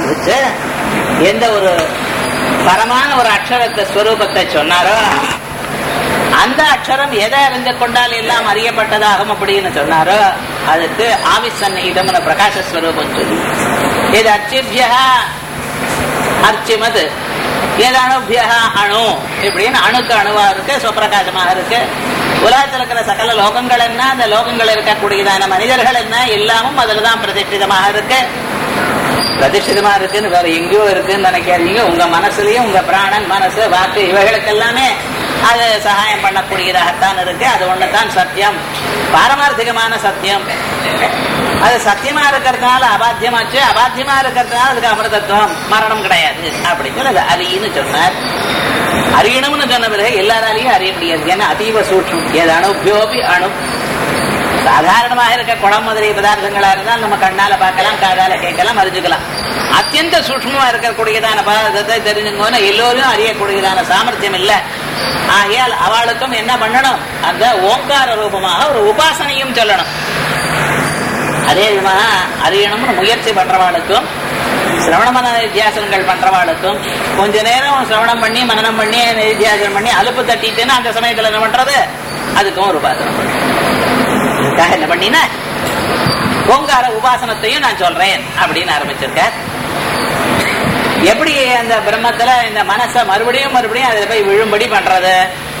குறிச்சு எந்த ஒரு பரமான ஒரு அக்ஷரத்தை ஸ்வரூபத்தை சொன்னாரோ அந்த அக்ஷரம் எதை அறிந்து கொண்டால் எல்லாம் அறியப்பட்டதாகும் அப்படின்னு சொன்னாரோ அதுக்கு ஆவிசன்னிதம்னு பிரகாசஸ்வரூபம் சொல்லி இது அர்ச்சிபிய அர்ச்சிமது எது அணுபிய அணு இப்படின்னு அணுக்கு அணுவா இருக்கு சுப்பிரகாசமாக இருக்கு உலகத்தில் இருக்கிற சகல லோகங்கள் என்ன அந்த லோகங்கள் இருக்கக்கூடியதான மனிதர்கள் என்ன எல்லாமும் அதுலதான் பிரதிஷ்டிதமாக இருக்கு பிரதிஷ்டிதமா இருக்குன்னு வேற எங்கேயோ இருக்குன்னு நினைக்காதீங்க உங்க மனசுலயும் உங்க பிராணன் மனசு வாக்கு இவைகளுக்கு எல்லாமே அது சகாயம் பண்ணக்கூடியதாகத்தான் இருக்கு அது ஒண்ணுதான் சத்தியம் பாரமார்த்திகமான சத்தியம் அது சத்தியமா இருக்கிறதுனால அபாத்தியமாச்சு அபாத்தியமா இருக்கிறதுனால அதுக்கு அமிர்தத்துவம் மரணம் கிடையாது அப்படின்னு அது அலின்னு சொன்னார் அறியணும்னு சொன்ன பிறகு எல்லாராலையும் அறிய முடியாது ஏன்னா அதீவ சூட்சம் ஏது அணுபியோபி அணு சாதாரணமாக இருக்க குளம் முதலிய பதார்த்தங்களா இருந்தால் நம்ம கண்ணால பார்க்கலாம் காதால கேட்கலாம் அறிஞ்சுக்கலாம் அத்தியந்த சூட்சமா இருக்கக்கூடியதான பதார்த்தத்தை தெரிஞ்சுங்கன்னு எல்லோரும் அறியக்கூடியதான சாமர்த்தியம் இல்லை ஆகையால் அவளுக்கும் என்ன பண்ணணும் அந்த ஓங்கார ரூபமாக ஒரு உபாசனையும் சொல்லணும் அதே விதமாக அறியணும்னு முயற்சி பண்றவாளுக்கும் சிரவண மன நித்தியாசனங்கள் பண்றவாளுக்கும் கொஞ்ச நேரம் சிரவணம் பண்ணி மனனம் பண்ணி நித்தியாசனம் பண்ணி அலுப்பு தட்டிட்டுன்னு அந்த சமயத்துல என்ன பண்றது அதுக்கும் ஒரு உபாசனம் இதுக்காக என்ன பண்ணினா ஓங்கார உபாசனத்தையும் நான் சொல்றேன் அப்படின்னு ஆரம்பிச்சிருக்கார் எப்படி அந்த பிரம்மத்துல இந்த மனச மறுபடியும் மறுபடியும் அதுல போய் விழும்படி பண்றது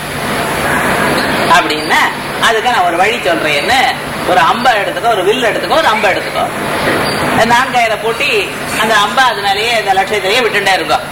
அப்படின்னா அதுக்கு நான் ஒரு வழி சொல்றேன்னு ஒரு அம்பை எடுத்துக்கோ ஒரு வில் எடுத்துக்கோ ஒரு அம்பை எடுத்துக்கோ நான்காயிர பூட்டி அந்த அம்பா அது மேலேயே இந்த லட்சியத்திலேயே விட்டுட்டே இருக்கும்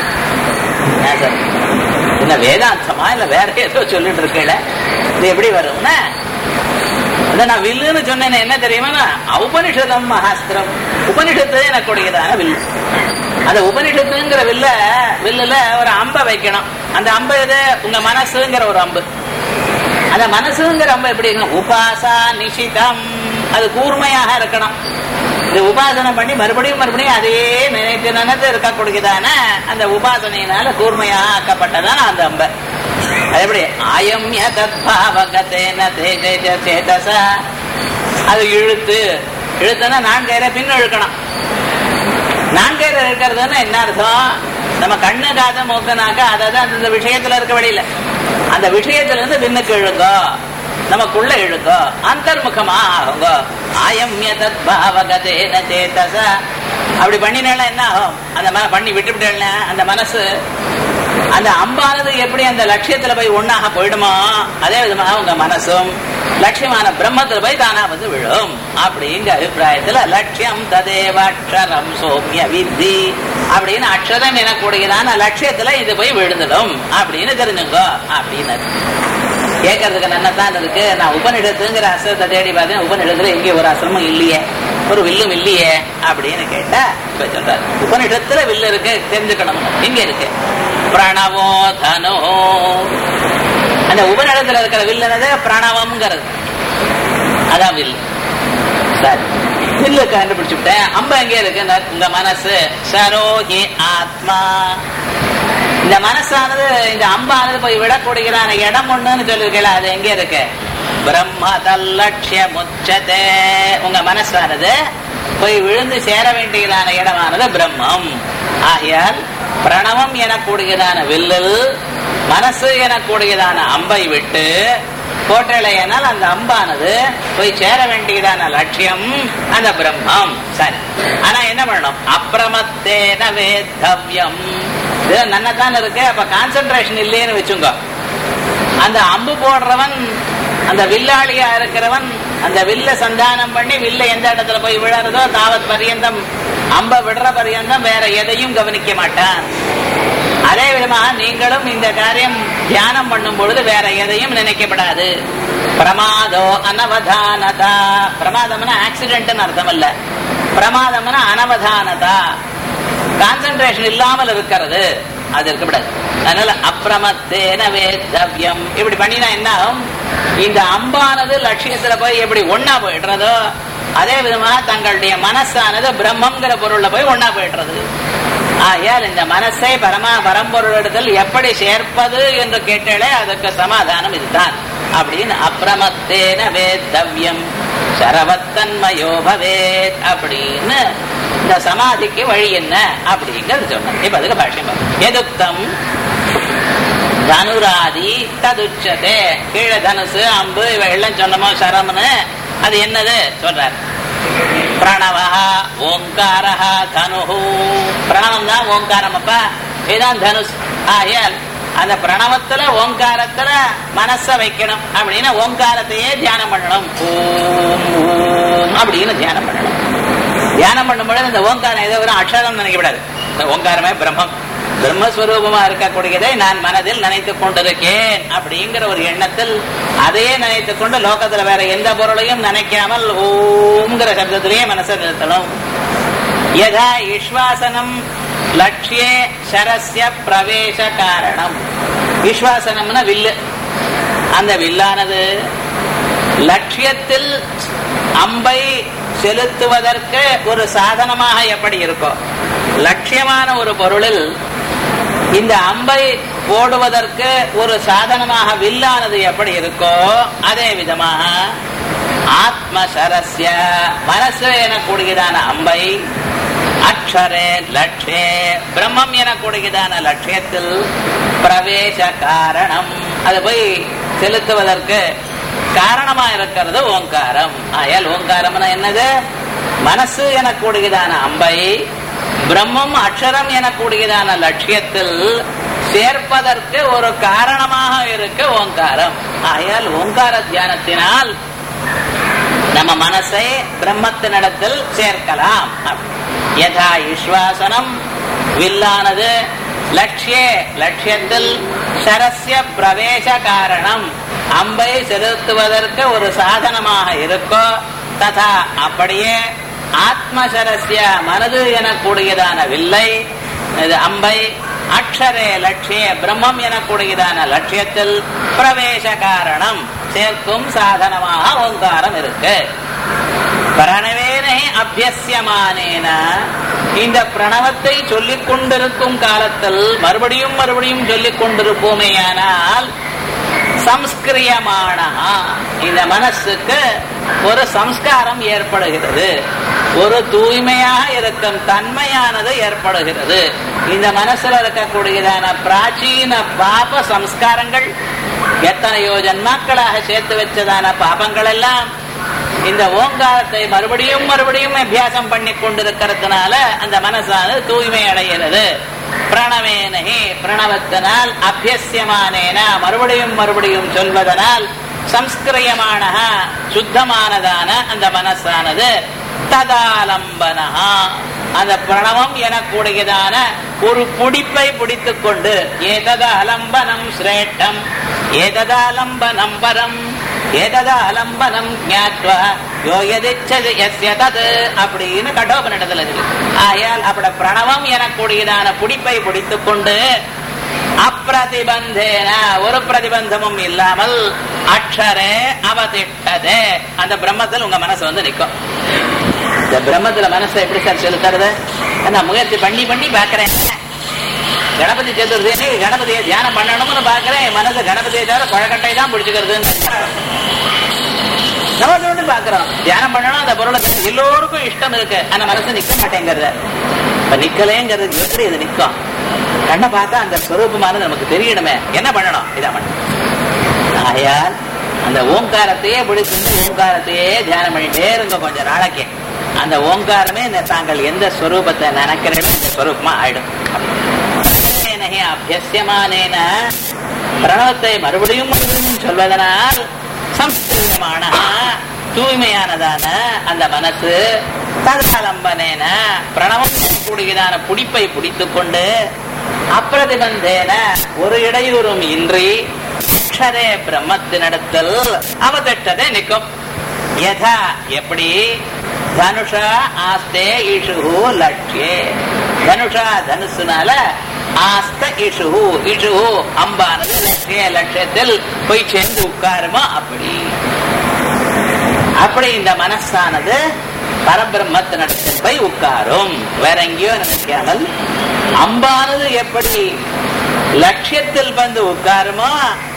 ஏன் சார் என்ன வேதாந்தமா இல்ல வேற ஏதோ சொல்லிட்டு இருக்கல இது எப்படி வரும்னா அத நான் வில்லுன்னு சொன்னேன் என்ன தெரியுமா உபனிஷதம் மகாஸ்திரம் உபனிஷத்து எனக்கு கூடியதான வில்லு அந்த உபனிஷத்துங்கிற வில்ல வில்லுல ஒரு அம்பை வைக்கணும் அந்த அம்பு இது உங்க மனசுங்கிற ஒரு அம்பு அந்த மனசுங்கிற அம்பு எப்படி இருக்கணும் உபாசா நிஷிதம் அது கூர்மையாக இருக்கணும் இது உபாசனை பண்ணி மறுபடியும் மறுபடியும் அதே நினைத்து நினைத்து இருக்கக்கூடியதான அந்த உபாசனையினால கூர்மையாக ஆக்கப்பட்டதான அந்த அம்பை அது எப்படி ஆயம்ய தத்பாவகத்தேன தேஜ சேதச அது இழுத்து இழுத்தனா நான்கயிற பின் இழுக்கணும் நான்கயிறு இருக்கிறதுன்னா என்ன அர்த்தம் நம்ம கண்ணு காத மூக்கனாக்க அதாவது அந்த விஷயத்துல இருக்க வழியில அந்த விஷயத்துல இருந்து பின்னுக்கு இழுங்கோ நமக்குள்ள இழுங்கோ அந்தர்முகமா ஆகுங்க ஆயம்ய தத்பாவகதேன சேதச அப்படி பண்ணினால என்ன ஆகும் அந்த ம- பண்ணி விட்டுவிட்டேன்னா அந்த மனசு அந்த அம்பானது எப்படி அந்த லட்சியத்துல போய் ஒண்ணாக போயிடுமோ அதே விதமாக உங்க மனசும் லட்சியமான பிரம்மத்துல போய் தானா வந்து விழும் அப்படிங்கிற அபிப்பிராயத்துல லட்சியம் ததேவாட்சரம் சோமிய வித்தி அப்படின்னு அக்ஷரம் எனக்கூடியதான லட்சியத்துல இது போய் விழுந்துடும் அப்படின்னு தெரிஞ்சுங்க அப்படின்னு கேட்கறதுக்கு நன்னதான் இருக்கு நான் உபநிடத்துங்கிற அசரத்தை தேடி பார்த்தேன் உபநிடத்துல எங்கேயும் ஒரு அசரமும் இல்லையே ஒரு வில்லும் இல்லையே அப்படின்னு கேட்டா இப்ப சொல்றாரு உபநிடத்துல வில்லு இருக்கு தெரிஞ்சுக்கணும் எங்க இருக்கு பிரணவோ தனோ அந்த உபநிடத்துல இருக்கிற வில்லுனது பிரணவம்ங்கிறது அதான் வில்லு சரி வில்லு கண்டுபிடிச்சுட்டேன் அம்ப எங்க இருக்கு உங்க மனசு சரோகி ஆத்மா இந்த மனசானது இந்த அம்பானது போய் விடக்கூடியதான இடம் ஒண்ணுன்னு சொல்லிருக்கல அது எங்க இருக்கு பிரம்ம தல்லட்சிய முச்சதே உங்க மனசானது போய் விழுந்து சேர வேண்டியதான இடமானது பிரம்மம் ஆகையால் பிரணவம் எனக்கூடியதான வில்லில் மனசு எனக்கூடியதான அம்பை விட்டு கோட்டளையனால் அந்த அம்பானது போய் சேர வேண்டியதான லட்சியம் அந்த பிரம்மம் சரி ஆனா என்ன பண்ணணும் அப்பிரமத்தேன வேத்தவ்யம் இது நன்னதான் இருக்கு அப்ப கான்சென்ட்ரேஷன் இல்லைன்னு வச்சுங்க அந்த அம்பு போடுறவன் அந்த வில்லாளியா இருக்கிறவன் அந்த வில்ல சந்தானம் பண்ணி வில்ல எந்த இடத்துல போய் விழறதோ தாவத் பரியந்தம் அம்ப விடுற பரியந்தம் வேற எதையும் கவனிக்க மாட்டான் அதே விதமா நீங்களும் இந்த காரியம் தியானம் பண்ணும் பொழுது வேற எதையும் நினைக்கப்படாது பிரமாதோ அனவதானதா பிரமாதம்னா ஆக்சிடென்ட்னு அர்த்தம் இல்ல பிரமாதம்னா அனவதானதா கான்சென்ட்ரேஷன் இல்லாமல் இருக்கிறது அது இருக்கக்கூடாது அதனால அப்பிரமத்தேன வேத்தவ்யம் இப்படி பண்ணினா என்ன ஆகும் இந்த அம்பானது லட்சியத்துல போய் எப்படி ஒன்னா போயிடுறதோ அதே விதமாக தங்களுடைய மனசானது பிரம்மங்கிற பொருள்ல போய் ஒன்னா போயிடுறது ஆகையால் இந்த மனசை பரமா பரம்பொருளிடத்தில் எப்படி சேர்ப்பது என்று கேட்டாலே அதுக்கு சமாதானம் இதுதான் அப்படின்னு அப்பிரமத்தேன வேத்தவ்யம் சரவத்தன்மயோ பவேத் அப்படின்னு இந்த சமாதிக்கு வழி என்ன அப்படிங்கிறது சொன்னோம் இப்ப அதுக்கு பாஷ்யம் பார்ப்போம். எதுக்தம் தனுராதி ததுச்சதே கீழே தனுசு அம்பு இவையெல்லாம் சொன்னமோ சரம்னு அது என்னது சொல்றார் பிரணவா ஓங்காரா தனுஹு பிரணவம் தான் ஓங்காரம் அப்பா இதுதான் தனுஷ் ஆகையால் அந்த பிரணவத்துல ஓங்காரத்துல மனச வைக்கணும் அப்படின்னு ஓங்காரத்தையே தியானம் பண்ணணும் ஓம் ஓம் அப்படின்னு தியானம் பண்ணணும் தியானம் பண்ணும்பொழுது இந்த ஓங்காரம் ஏதோ ஒரு அக்ஷரம் நினைக்கப்படாது இந்த ஓங்காரமே பிரம்மம் பிரம்மஸ்வரூபமா இருக்கக்கூடியதை நான் மனதில் நினைத்துக் கொண்டிருக்கேன் அப்படிங்கிற ஒரு எண்ணத்தில் அதையே நினைத்துக் கொண்டு லோகத்துல வேற எந்த பொருளையும் நினைக்காமல் ஓம்ங்கிற சப்தத்திலேயே மனசை நிறுத்தணும் யதா விஸ்வாசனம் லட்சியே சரஸ்ய பிரவேச காரணம் விஸ்வாசனம்னா வில்லு அந்த வில்லானது லட்சியத்தில் அம்பை செலுத்துவதற்கு ஒரு சாதனமாக எப்படி இருக்கும் லட்சியமான ஒரு பொருளில் இந்த அம்பை போடுவதற்கு ஒரு சாதனமாக வில்லானது எப்படி இருக்கோ அதே விதமாக ஆத்மசரஸ்ய மனசு எனக்கூடியதான அம்பை அக்ஷரே லட்சே பிரம்மம் எனக்கூடியதான லட்சியத்தில் பிரவேச காரணம் அது போய் செலுத்துவதற்கு காரணமா இருக்கிறது ஓங்காரம் ஆயால் ஓங்காரம்னா என்னது மனசு எனக்கூடியதான அம்பை பிரம்மம் அக்ஷரம் எனக்கூடியதான லட்சியத்தில் சேர்ப்பதற்கு ஒரு காரணமாக இருக்க ஓங்காரம் ஆயால் ஓங்கார தியானத்தினால் நம்ம மனசை பிரம்மத்தினிடத்தில் சேர்க்கலாம் யதா விஸ்வாசனம் வில்லானது லட்சியே லட்சியத்தில் சரஸ்ய பிரவேச காரணம் அம்பை செலுத்துவதற்கு ஒரு சாதனமாக இருக்கோ ததா அப்படியே ஆத்மசரஸ்ய மனது எனக்கூடியதான வில்லை இது அம்பை அக்ஷரே லட்சிய பிரம்மம் எனக்கூடியதான லட்சியத்தில் பிரவேச காரணம் சேர்க்கும் சாதனமாக ஓங்காரம் இருக்கு பிரணவேனை அபியசியமானேன இந்த பிரணவத்தை சொல்லிக் கொண்டிருக்கும் காலத்தில் மறுபடியும் மறுபடியும் சொல்லிக் கொண்டிருப்போமேயானால் சம்ஸ்கிரியமான இந்த மனசுக்கு ஒரு சம்ஸ்காரம் ஏற்படுகிறது ஒரு தூய்மையாக இருக்கும் தன்மையானது ஏற்படுகிறது இந்த மனசுல இருக்கக்கூடியதான பிராச்சீன பாப சம்ஸ்காரங்கள் எத்தனையோ ஜன்மாக்களாக சேர்த்து வச்சதான பாபங்கள் எல்லாம் இந்த ஓங்காரத்தை மறுபடியும் மறுபடியும் அபியாசம் பண்ணி கொண்டிருக்கிறதுனால அந்த மனசானது தூய்மை அடைகிறது பிரணவேனகி பிரணவத்தினால் அபியசியமானேன மறுபடியும் மறுபடியும் சொல்வதனால் சம்ஸ்கிரியமான சுத்தமானதான அந்த மனசானது ததாலம்பனஹா அந்த பிரணவம் எனக்கூடியதான ஒரு புடிப்பை பிடித்துக் கொண்டு ஏதத அலம்பனம் சிரேஷ்டம் ஏததாலம்பனம் பரம் ஏததாலம்பனம் ஞாத்வா யோயதிச்சது எஸ்ய தது அப்படின்னு கடோபனிடத்துல இருக்கு ஆயால் அப்படி பிரணவம் எனக்கூடியதான புடிப்பை பிடித்துக் கொண்டு அப்பிரதிபந்தேன ஒரு பிரதிபந்தமும் இல்லாமல் அக்ஷரே அவதிட்டதே அந்த பிரம்மத்தில் உங்க மனசு வந்து நிற்கும் இந்த பிரம்மத்துல மனசை எப்படி சார் செலுத்துறது நான் முயற்சி பண்ணி பண்ணி பாக்குறேன் கணபதி சதுர்த்தி கணபதியை தியானம் பண்ணணும்னு பாக்குறேன் மனசு கணபதியை தவிர குழக்கட்டை தான் பிடிச்சுக்கிறதுன்னு நம்ம பாக்குறோம் தியானம் பண்ணணும் அந்த பொருளை எல்லோருக்கும் இஷ்டம் இருக்கு ஆனா மனசு நிக்க மாட்டேங்கிறது இப்ப நிக்கலேங்கிறது எப்படி இது நிக்கும் கண்ணை பார்த்தா அந்த ஸ்வரூபமானது நமக்கு தெரியணுமே என்ன பண்ணணும் இதான் பண்ணணும் ஆகையால் அந்த ஓங்காரத்தையே பிடிச்சிருந்து ஓங்காரத்தையே தியானம் பண்ணிட்டே இருங்க கொஞ்ச நாளைக்கு அந்த ஓங்காரமே இந்த தாங்கள் எந்த ஸ்வரூபத்தை நினைக்கிறீங்களோ இந்த ஸ்வரூபமா ஆயிடும் அபியசியமானேன பிரணவத்தை மறுபடியும் மறுபடியும் சொல்வதனால் சம்ஸ்கிருதமான தூய்மையானதான அந்த மனசு ததாலம்பனேன பிரணவம் கூடியதான புடிப்பை பிடித்துக் கொண்டு அப்பிரதிபந்தேன ஒரு இடையூறும் இன்றி அக்ஷரே பிரம்மத்தினிடத்தில் அவதட்டதே நிற்கும் யதா எப்படி தனுஷா ஆஸ்தே இஷு லட்சியே தனுஷா தனுசுனால ஆஸ்த இஷு இஷு அம்பானது லட்சிய லட்சியத்தில் போய் சேர்ந்து உட்காருமா அப்படி அப்படி இந்த மனசானது பரபிரம்மத்தினிடத்தில் போய் உட்காரும் வேற எங்கேயோ நினைக்காமல் அம்பானது எப்படி லட்சியத்தில் வந்து உட்காருமோ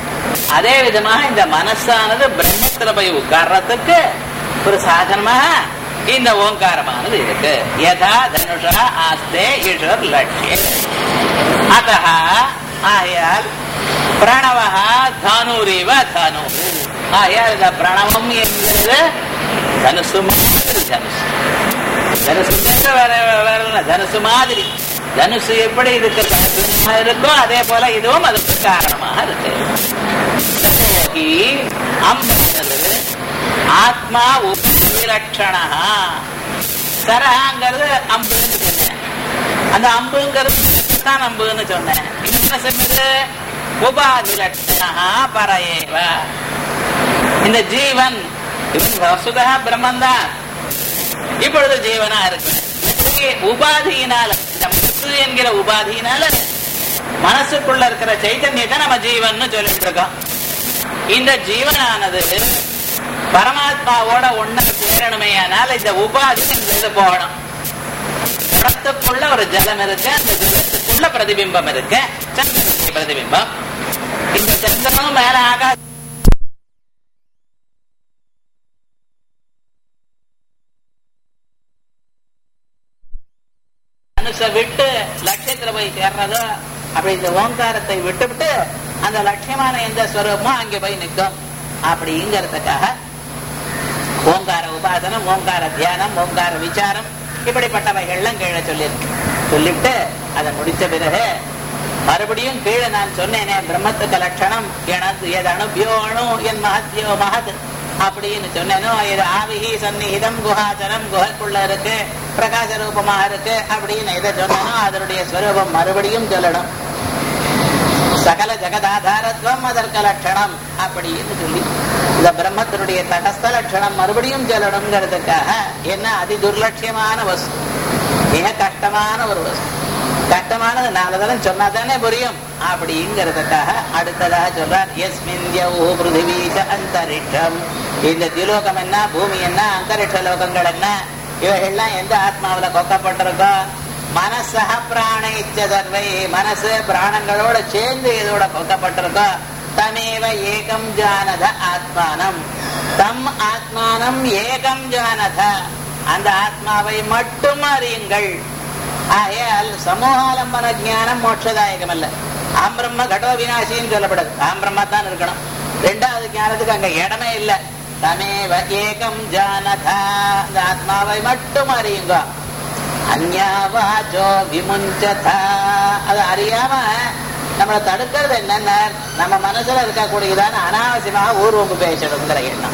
அதே விதமாக இந்த மனசானது பிரம்மத்துல போய் உட்கார்றதுக்கு ஒரு சாதனமாக இந்த ஓங்காரமானது இருக்கு யதா தனுஷா ஆஸ்தே ஈஸ்வர் லட்சிய அத்த ஆயால் பிரணவ தானூரிவ தனு ஆயால் இந்த பிரணவம் என்கிறது தனுசு மாதிரி தனுசு தனுசு மாதிரி வேற வேற இல்ல, தனுசு மாதிரி தனுசு எப்படி இதுக்கு காரணமா இருக்கோ அதே போல இதுவும் அதுக்கு காரணமாக இருக்கு யோகி அம்பானது ஆத்மா உபலட்சணா சரஹாங்கிறது அம்புன்னு சொன்னேன் அந்த அம்புங்கிறது தான் அம்புன்னு சொன்னேன் இது என்ன சொன்னது உபாதி லட்சணா பரையேவ இந்த ஜீவன் இவன் வசுதா பிரம்மந்தான் இப்பொழுது ஜீவனா இருக்கு இதுக்கு உபாதியினால இந்த மனசு என்கிற உபாதியினால மனசுக்குள்ள இருக்கிற சைத்தன்யத்தை நம்ம ஜீவன் சொல்லிட்டு இருக்கோம் இந்த ஜீவனானது பரமாத்மாவோட ஒண்ணா சேரணுமே ஆனால் இந்த உபாதி இந்த இது போகணும் குடத்துக்குள்ள ஒரு ஜலம் இருக்கு அந்த ஜலத்துக்குள்ள பிரதிபிம்பம் இருக்கு சந்திரனுடைய பிரதிபிம்பம் இந்த சந்திரனும் மேல ஆகாது மனுஷ விட்டு லட்சியத்துல போய் சேர்றதோ அப்படி இந்த ஓங்காரத்தை விட்டுவிட்டு அந்த லட்சியமான எந்த ஸ்வரூபமோ அங்கே போய் நிற்கும் அப்படிங்கிறதுக்காக ஓங்கார உபாசனம் ஓங்கார தியானம் ஓங்கார விசாரம் இப்படிப்பட்டவைகள்லாம் கீழே சொல்லியிருக்கு சொல்லிவிட்டு அதை முடிச்ச பிறகு மறுபடியும் கீழே நான் சொன்னேனே பிரம்மத்துக்கு லட்சணம் எனது எது அணுபியோ அணு என் மகத்தியோ மகத் அப்படின்னு சொன்னேனோ இது ஆவிஹி சந்நிஹிதம் குஹாச்சரம் குஹைக்குள்ள இருக்கு பிரகாச ரூபமாக இருக்கு அப்படின்னு எதை சொன்னனோ அதனுடைய ஸ்வரூபம் மறுபடியும் சொல்லணும் சகல ஜெகதாதாரத்துவம் அதற்கு லட்சணம் அப்படின்னு சொல்லி இந்த பிரம்மத்தினுடைய தடஸ்த லட்சணம் மறுபடியும் சொல்லணுங்கிறதுக்காக என்ன அதி துர்லட்சியமான வஸ்து மிக கஷ்டமான ஒரு வஸ்து கஷ்டமானது நாலு தரம் சொன்னா தானே புரியும் அப்படிங்கிறதுக்காக அடுத்ததாக சொல்றார் எஸ்மின் யௌ பிருத்திவீச அந்தரிக்ஷம் இந்த திலோகம் என்ன பூமி என்ன அந்தரிக்ஷ லோகங்கள் என்ன இவைகள்லாம் எந்த ஆத்மாவில கொக்கப்பட்டிருக்கோ மனசக பிராணைச்ச சர்வை மனசு பிராணங்களோட சேர்ந்து இதோட கொக்கப்பட்டிருக்கோ தமேவ ஏகம் ஜானத ஆத்மானம் தம் ஆத்மானம் ஏகம் ஜானத அந்த ஆத்மாவை மட்டும் அறியுங்கள் ஆகையால் சமூகாலம்பன ஞானம் மோட்சதாயகம் அல்ல ஆம் பிரம்ம கடோ வினாசின்னு சொல்லப்படுது ஆம் பிரம்மா தான் இருக்கணும் ரெண்டாவது ஞானத்துக்கு அங்க இடமே இல்லை தமேவ ஏகம் ஜானதா அந்த ஆத்மாவை மட்டும் அறியுங்க அந்யாவாச்சோ விமுஞ்சதா அது அறியாம நம்மளை தடுக்கிறது என்னன்னா நம்ம மனசுல இருக்கக்கூடியதான அனாவசியமாக ஊர்வம்பு பேசணுங்கிற எண்ணம்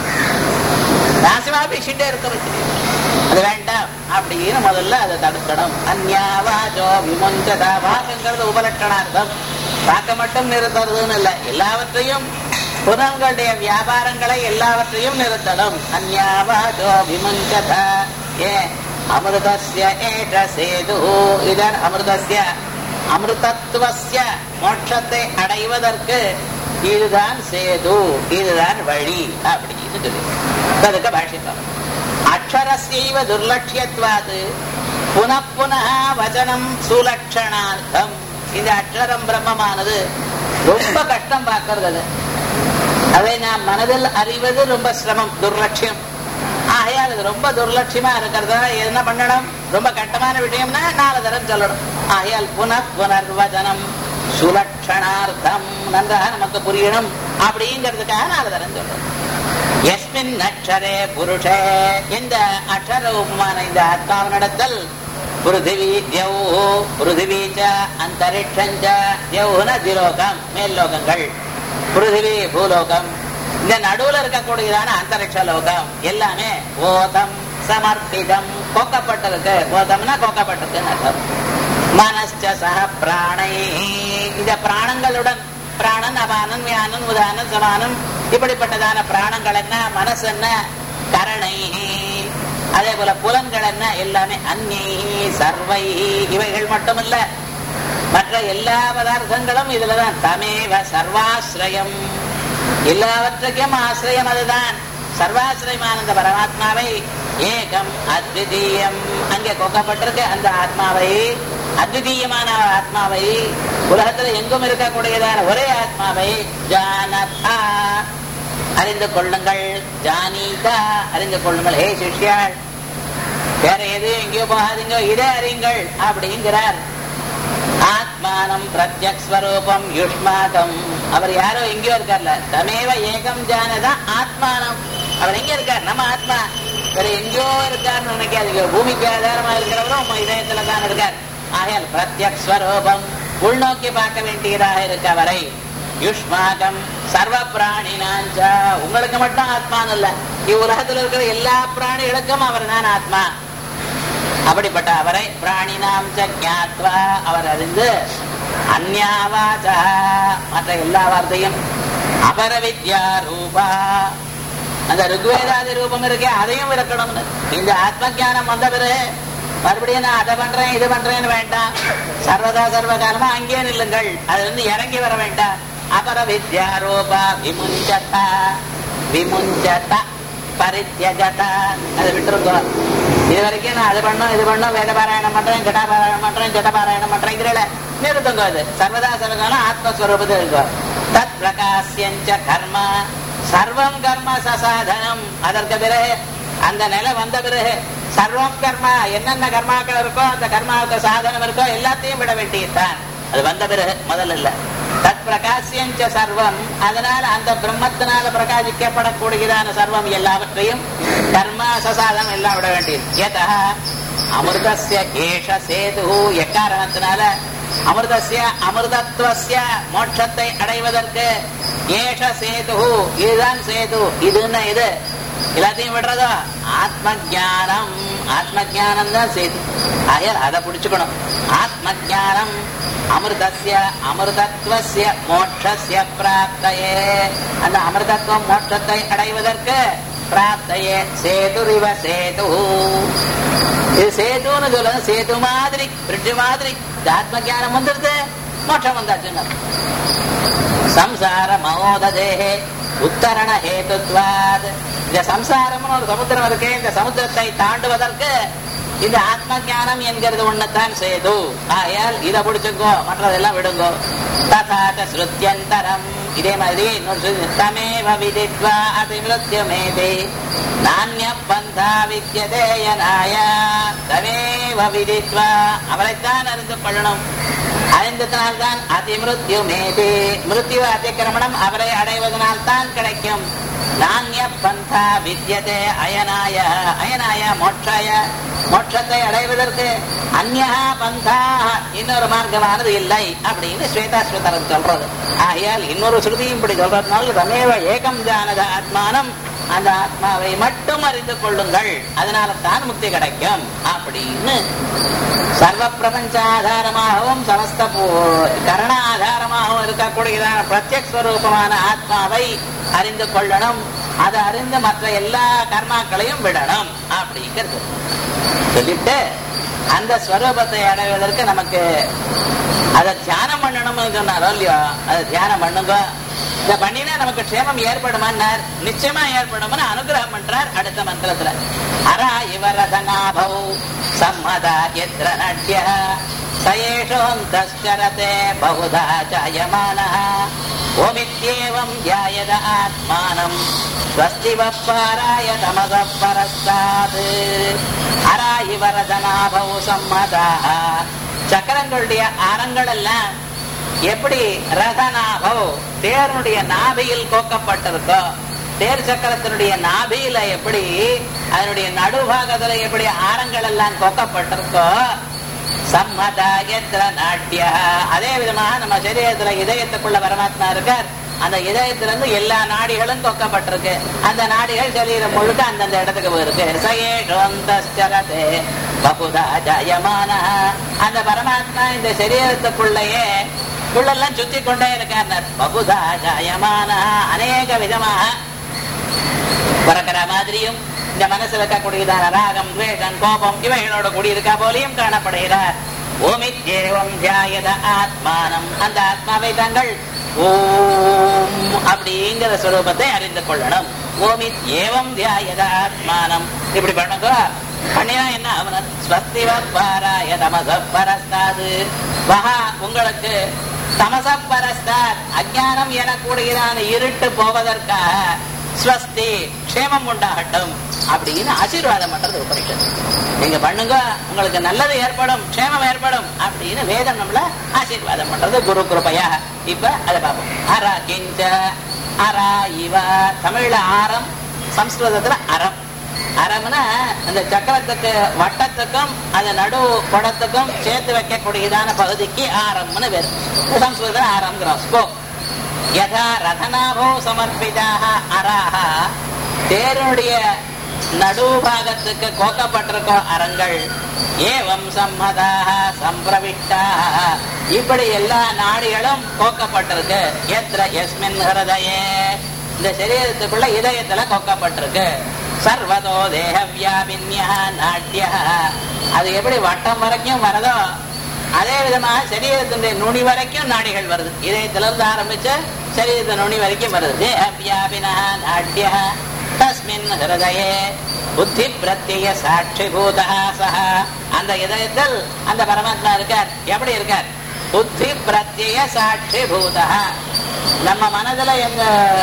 நாசமா பேசிட்டே இருக்க வச்சிருக்கோம் அது வேண்டாம் அப்படின்னு முதல்ல அதை தடுக்கணும் அந்யாவாச்சோ விமுஞ்சதா வாக்குங்கிறது உபலட்சணார்த்தம் வாக்க மட்டும் நிறுத்துறதுன்னு இல்லை எல்லாவற்றையும் புலன்களுடைய வியாபாரங்களை எல்லாவற்றையும் நிறுத்தணும் அந்யாவாச்சோ விமுஞ்சதா ஏ அமிர்தஸ்ய ஏஷ சேது இதன் அமிர்தஸ்ய அமிர்தத்துவஸ்ய மோட்சத்தை அடைவதற்கு இதுதான் சேது இதுதான் வழி அப்படின்னு சொல்லி அதுக்கு பாஷித்தம் அக்ஷரஸ்யைவ துர்லட்சியத்வாது புனப்புன வச்சனம் சுலட்சணார்த்தம் இந்த அக்ஷரம் பிரம்மமானது ரொம்ப கஷ்டம் பார்க்கறது அது அதை நாம் மனதில் அறிவது ரொம்ப சிரமம் துர்லட்சியம் ஆகையால் இது ரொம்ப துர்லட்சியமா இருக்கிறதா என்ன பண்ணணும் ரொம்ப கட்டமான விஷயம்னா நாலு தரம் சொல்லணும் ஆகையால் புன புனர்வச்சனம் சுலட்சணார்த்தம் நன்றாக நமக்கு புரியணும் அப்படிங்கிறதுக்காக நாலு தரம் சொல்லணும் எஸ்மின் அக்ஷரே புருஷே இந்த அக்ஷரூபமான இந்த ஆத்மாவினிடத்தில் பிருத்திவி தியௌ பிருத்திவி ச அந்தரிக்ஷஞ்ச தியௌன திலோகம் மேல் லோகங்கள் பிருத்திவி பூலோகம் இந்த நடுவுல இருக்கக்கூடியதான அந்தரிக்ஷ லோகம் எல்லாமே ஓதம் சமர்ப்பிதம் கோக்கப்பட்டிருக்கு ஓதம்னா கோக்கப்பட்டிருக்குன்னு அர்த்தம் மனஸ்ச சக பிராணை இந்த பிராணங்களுடன் பிராணன் அபானன் வியானன் உதானன் சமானம் இப்படிப்பட்டதான பிராணங்கள் என்ன மனசு என்ன கரணை அதே போல புலன்கள் என்ன எல்லாமே அந்நி சர்வை இவைகள் மட்டுமல்ல மற்ற எல்லா பதார்த்தங்களும் இதுலதான் தமேவ சர்வாசிரயம் எல்லாவற்றுக்கும் ஆசிரியம் அதுதான் சர்வாசிரயமான அந்த பரமாத்மாவை ஏகம் அத்விதீயம் அங்கே கொக்கப்பட்டிருக்கு அந்த ஆத்மாவை அத்விதீயமான ஆத்மாவை உலகத்துல எங்கும் இருக்கக்கூடியதான ஒரே ஆத்மாவை ஜானதா அறிந்து கொள்ளுங்கள் ஜானீதா அறிந்து கொள்ளுங்கள் ஹே சிஷ்யாள் வேற எதையும் எங்கேயோ போகாதீங்க இதே அறியுங்கள் அப்படிங்கிறார் ஆத்மானம் பிரத்யக் ஸ்வரூபம் யுஷ்மாகம் அவர் யாரோ எங்கேயோ இருக்கார்ல தமேவ ஏகம் ஜானதா ஆத்மானம் அவர் எங்க இருக்கார் நம்ம ஆத்மா வேற எங்கேயோ இருக்காருன்னு நினைக்காதீங்க பூமிக்கு ஆதாரமா இருக்கிறவரும் உங்க இதயத்துல தான் இருக்கார் ஆகையால் பிரத்யக் ஸ்வரூபம் உள்நோக்கி பார்க்க வேண்டியதாக இருக்க வரை யுஷ்மாகம் சர்வ பிராணினாஞ்ச உங்களுக்கு மட்டும் ஆத்மான்னு இல்ல இவ்வுலகத்தில் இருக்கிற எல்லா பிராணிகளுக்கும் அவர் தான் ஆத்மா அப்படிப்பட்ட அவரை பிராணினாம் ச ஞாத்வா அவர் அறிந்து அந்யாவாச்சா மற்ற எல்லா வார்த்தையும் அபர வித்யா ரூபா அந்த ருக்வேதாதி ரூபம் இருக்கே அதையும் இருக்கணும்னு இந்த ஆத்ம ஞானம் வந்த பிறகு மறுபடியும் நான் அதை பண்றேன் இது பண்றேன்னு வேண்டாம் சர்வதா சர்வ காலமா அங்கே நில்லுங்கள் அதுல இருந்து இறங்கி வர வேண்டாம் அபர வித்யா ரூபா விமுஞ்சதா விமுஞ்சதா பரித்தியஜதா அதை விட்டுருக்கோ இது வரைக்கும் நான் அது பண்ணும் இது பண்ணும் வேத பாராயணம் பண்றேன் ஜடா பாராயணம் பண்றேன் ஜட பாராயணம் பண்றேங்கிறல நிறுத்துங்க அது சர்வதா சர்வகாலம் ஆத்மஸ்வரூபத்தில் இருக்கும் தத் பிரகாசியஞ்ச கர்ம சர்வம் கர்ம சசாதனம் அதற்கு பிறகு அந்த நிலை வந்த பிறகு சர்வம் கர்மா என்னென்ன கர்மாக்கள் இருக்கோ அந்த கர்மாவுக்கு சாதனம் இருக்கோ எல்லாத்தையும் விட வேண்டியதுதான் அது வந்த பிறகு முதல்ல இல்ல தத் பிரகாசியஞ்ச சர்வம் அதனால அந்த பிரம்மத்தினால பிரகாசிக்கப்படக்கூடியதான சர்வம் எல்லாவற்றையும் கர்மா சசாதனம் எல்லாம் விட வேண்டியது எதா அமிர்தஸ்ய ஏஷ சேது எக்காரணத்தினால அமிர்தஸ்ய அமிர்தத்துவஸ்ய மோட்சத்தை அடைவதற்கு ஏஷ சேது இதுதான் சேது இதுன்னு இது எல்லாத்தையும் விடுறதோ ஆத்ம ஜானம் ஆத்ம ஜானம் தான் சேது ஆகையால் அதை பிடிச்சுக்கணும் ஆத்ம ஜானம் அமிர்தஸ்ய அமிர்தத்வஸ்ய மோட்சஸ்ய பிராப்தையே அந்த அமிர்தத்துவம் மோட்சத்தை அடைவதற்கு பிராப்தையே சேதுரிவ சேது இது சேதுன்னு சொல்லுங்க சேது மாதிரி பிரிட்ஜ் மாதிரி இந்த ஆத்ம ஜானம் வந்துருது மோட்சம் வந்தாச்சுன்னு சம்சார மகோததேகே உத்தரண ஹேதுத்வாத் இந்த சம்சாரம்னு ஒரு சமுத்திரம் இருக்கு இந்த சமுத்திரத்தை தாண்டுவதற்கு இந்த ஆத்ம ஞானம் என்கிறது ஒண்ணுத்தான் சேது ஆயால் இதை பிடிச்சுக்கோ மற்றதெல்லாம் விடுங்கோ ததாச்ச ஸ்ருத்தியந்தரம் இதே மாதிரி இன்னொரு ஸ்ருதி, தமேவ விதித்வா அதிமிருத்தியமேதே நானிய பந்தா வித்யதே யனாய தமேவ விதித்வா அவரைத்தான் அறிந்து கொள்ளணும் அறிந்ததனால்தான் அதிமிருத்யு மேதே மிருத்யு அதிக்கிரமணம் அவரை அடைவதனால் தான் கிடைக்கும் நானிய பந்தா வித்யதே அயனாய அயனாய மோட்சாய மோட்சத்தை அடைவதற்கு அந்யா பந்தா இன்னொரு மார்க்கமானது இல்லை அப்படின்னு ஸ்வேதாஸ்வதரம் சொல்றது ஆகையால் இன்னொரு ஸ்ருதியும் இப்படி சொல்றதுனால தமேவ ஏகம் ஜானத ஆத்மானம் அந்த ஆத்மாவை மட்டும் அறிந்து கொள்ளுங்கள் அதனால தான் முக்தி கிடைக்கும் அப்படின்னு சர்வ பிரபஞ்ச ஆதாரமாகவும் சமஸ்த பூ- கரண ஆதாரமாகவும் இருக்கக்கூடியதான பிரத்யக் ஸ்வரூபமான ஆத்மாவை அறிந்து கொள்ளணும் அதை அறிந்து மற்ற எல்லா கர்மாக்களையும் விடணும் அப்படிங்கிறது சொல்லிட்டு அந்த ஸ்வரூபத்தை அடைவதற்கு நமக்கு அதை தியானம் பண்ணணும்னு சொன்னாரோ இல்லையோ அதை தியானம் பண்ணுங்க இதை பண்ணினா நமக்கு க்ஷேமம் ஏற்படுமான்னார் நிச்சயமா ஏற்படும்னு அனுகிரகம் பண்றார் அடுத்த மந்திரத்துல அரா இவரதனாபௌ சம்மதா எத்திர நட்ய சயேஷோந்தரதே பகுதா ஜாயமானः ஓமித்யேவம் தியாயத ஆத்மானம் ஸ்வஸ்தி வப்பாராய தமத பரஸ்தாத் அரா இவரதனாபௌ சம்மதாக சக்கரங்களுடைய ஆரங்கள் எல்லாம் எப்படி ரதநாபோ தேரனுடைய நாபியில் கோக்கப்பட்டிருக்கோ தேர் சக்கரத்தினுடைய நாபியில எப்படி அதனுடைய நடுபாகத்துல எப்படி ஆரங்கள் எல்லாம் கோக்கப்பட்டிருக்கோ சம்மதாயத்திர நாட்டிய அதே விதமாக நம்ம சரீரத்துல இதயத்துக்குள்ள பரமாத்மா இருக்கார் அந்த இதயத்துல இருந்து எல்லா நாடிகளும் கொக்கப்பட்டிருக்கு அந்த நாடிகள் சரீரம் முழுக்க அந்தந்த இடத்துக்கு போயிருக்கு சயேஷோந்தரதே பகுதா ஜயமான அந்த பரமாத்மா இந்த சரீரத்துக்குள்ளேயே உள்ளெல்லாம் சுத்தி கொண்டே இருக்கார் பகுதா ஜாயமான அநேக விதமாக பிறக்கிற மாதிரியும் இந்த மனசுல இருக்கக்கூடியதான ராகம் துவேஷம் கோபம் இவைகளோட கூடியிருக்கா போலையும் காணப்படுகிறார் ஓமித்யேவம் தியாயத ஆத்மானம் அந்த ஆத்மாவை தாங்கள் ஓம் அப்படிங்கிற ஸ்வரூபத்தை அறிந்து கொள்ளணும் ஓமித் ஏவம் தியாயத ஆத்மானம் இப்படி பண்ணுங்க பண்ணினா என்ன அவன் ஸ்வஸ்திவ பாராய தமச பரஸ்தாது வஹா உங்களுக்கு தமச பரஸ்தாத் அஜானம் எனக்கூடியதான இருட்டு போவதற்காக ஸ்வஸ்தி க்ஷேமம் உண்டாகட்டும் அப்படின்னு ஆசீர்வாதம் பண்றது உபனிஷத்து நீங்க பண்ணுங்க உங்களுக்கு நல்லது ஏற்படும் க்ஷேமம் ஏற்படும் அப்படின்னு வேதம் நம்மள ஆசீர்வாதம் பண்றது குரு கிருபையா இப்ப அதை பார்ப்போம் அரா கிஞ்ச அரா இவ தமிழ்ல ஆரம் சம்ஸ்கிருதத்துல அறம் அறம்னா அந்த சக்கரத்துக்கு வட்டத்துக்கும் அந்த நடு குடத்துக்கும் சேர்த்து வைக்கக்கூடியதான பகுதிக்கு ஆரம்னு பேரு சம்ஸ்கிருதத்துல ஆரம்ங்கிறோம் ஸ்கோப் யதா ரதனாபோ சமர்ப்பிதாக அராக தேருடைய நடுபாகத்துக்கு கோக்கப்பட்டிருக்கோ அறங்கள் ஏவம் சம்மதாக சம்பிரவிஷ்டாக இப்படி எல்லா நாடிகளும் கோக்கப்பட்டிருக்கு எத்திர எஸ்மின் ஹிருதயே இந்த சரீரத்துக்குள்ள இதயத்துல கொக்கப்பட்டிருக்கு சர்வதோ தேக வியாபின்யா நாட்டிய அது எப்படி வட்டம் வரைக்கும் வரதோ அதே விதமாக சரீரத்தினுடைய நுனி வரைக்கும் நாடிகள் வருது இதயத்துல இருந்து ஆரம்பிச்சு சரீரத்தின் நுனி வரைக்கும் வருது தேக வியாபினா நாட்டிய தஸ்மின் ஹிருதயே புத்தி பிரத்ய சாட்சிபூதா சஹ அந்த இதயத்தில் அந்த பரமாத்மா இருக்கார் எப்படி இருக்கார் புத்தி பிரத்ய சாட்சிபூதா நம்ம மனதுல எங்க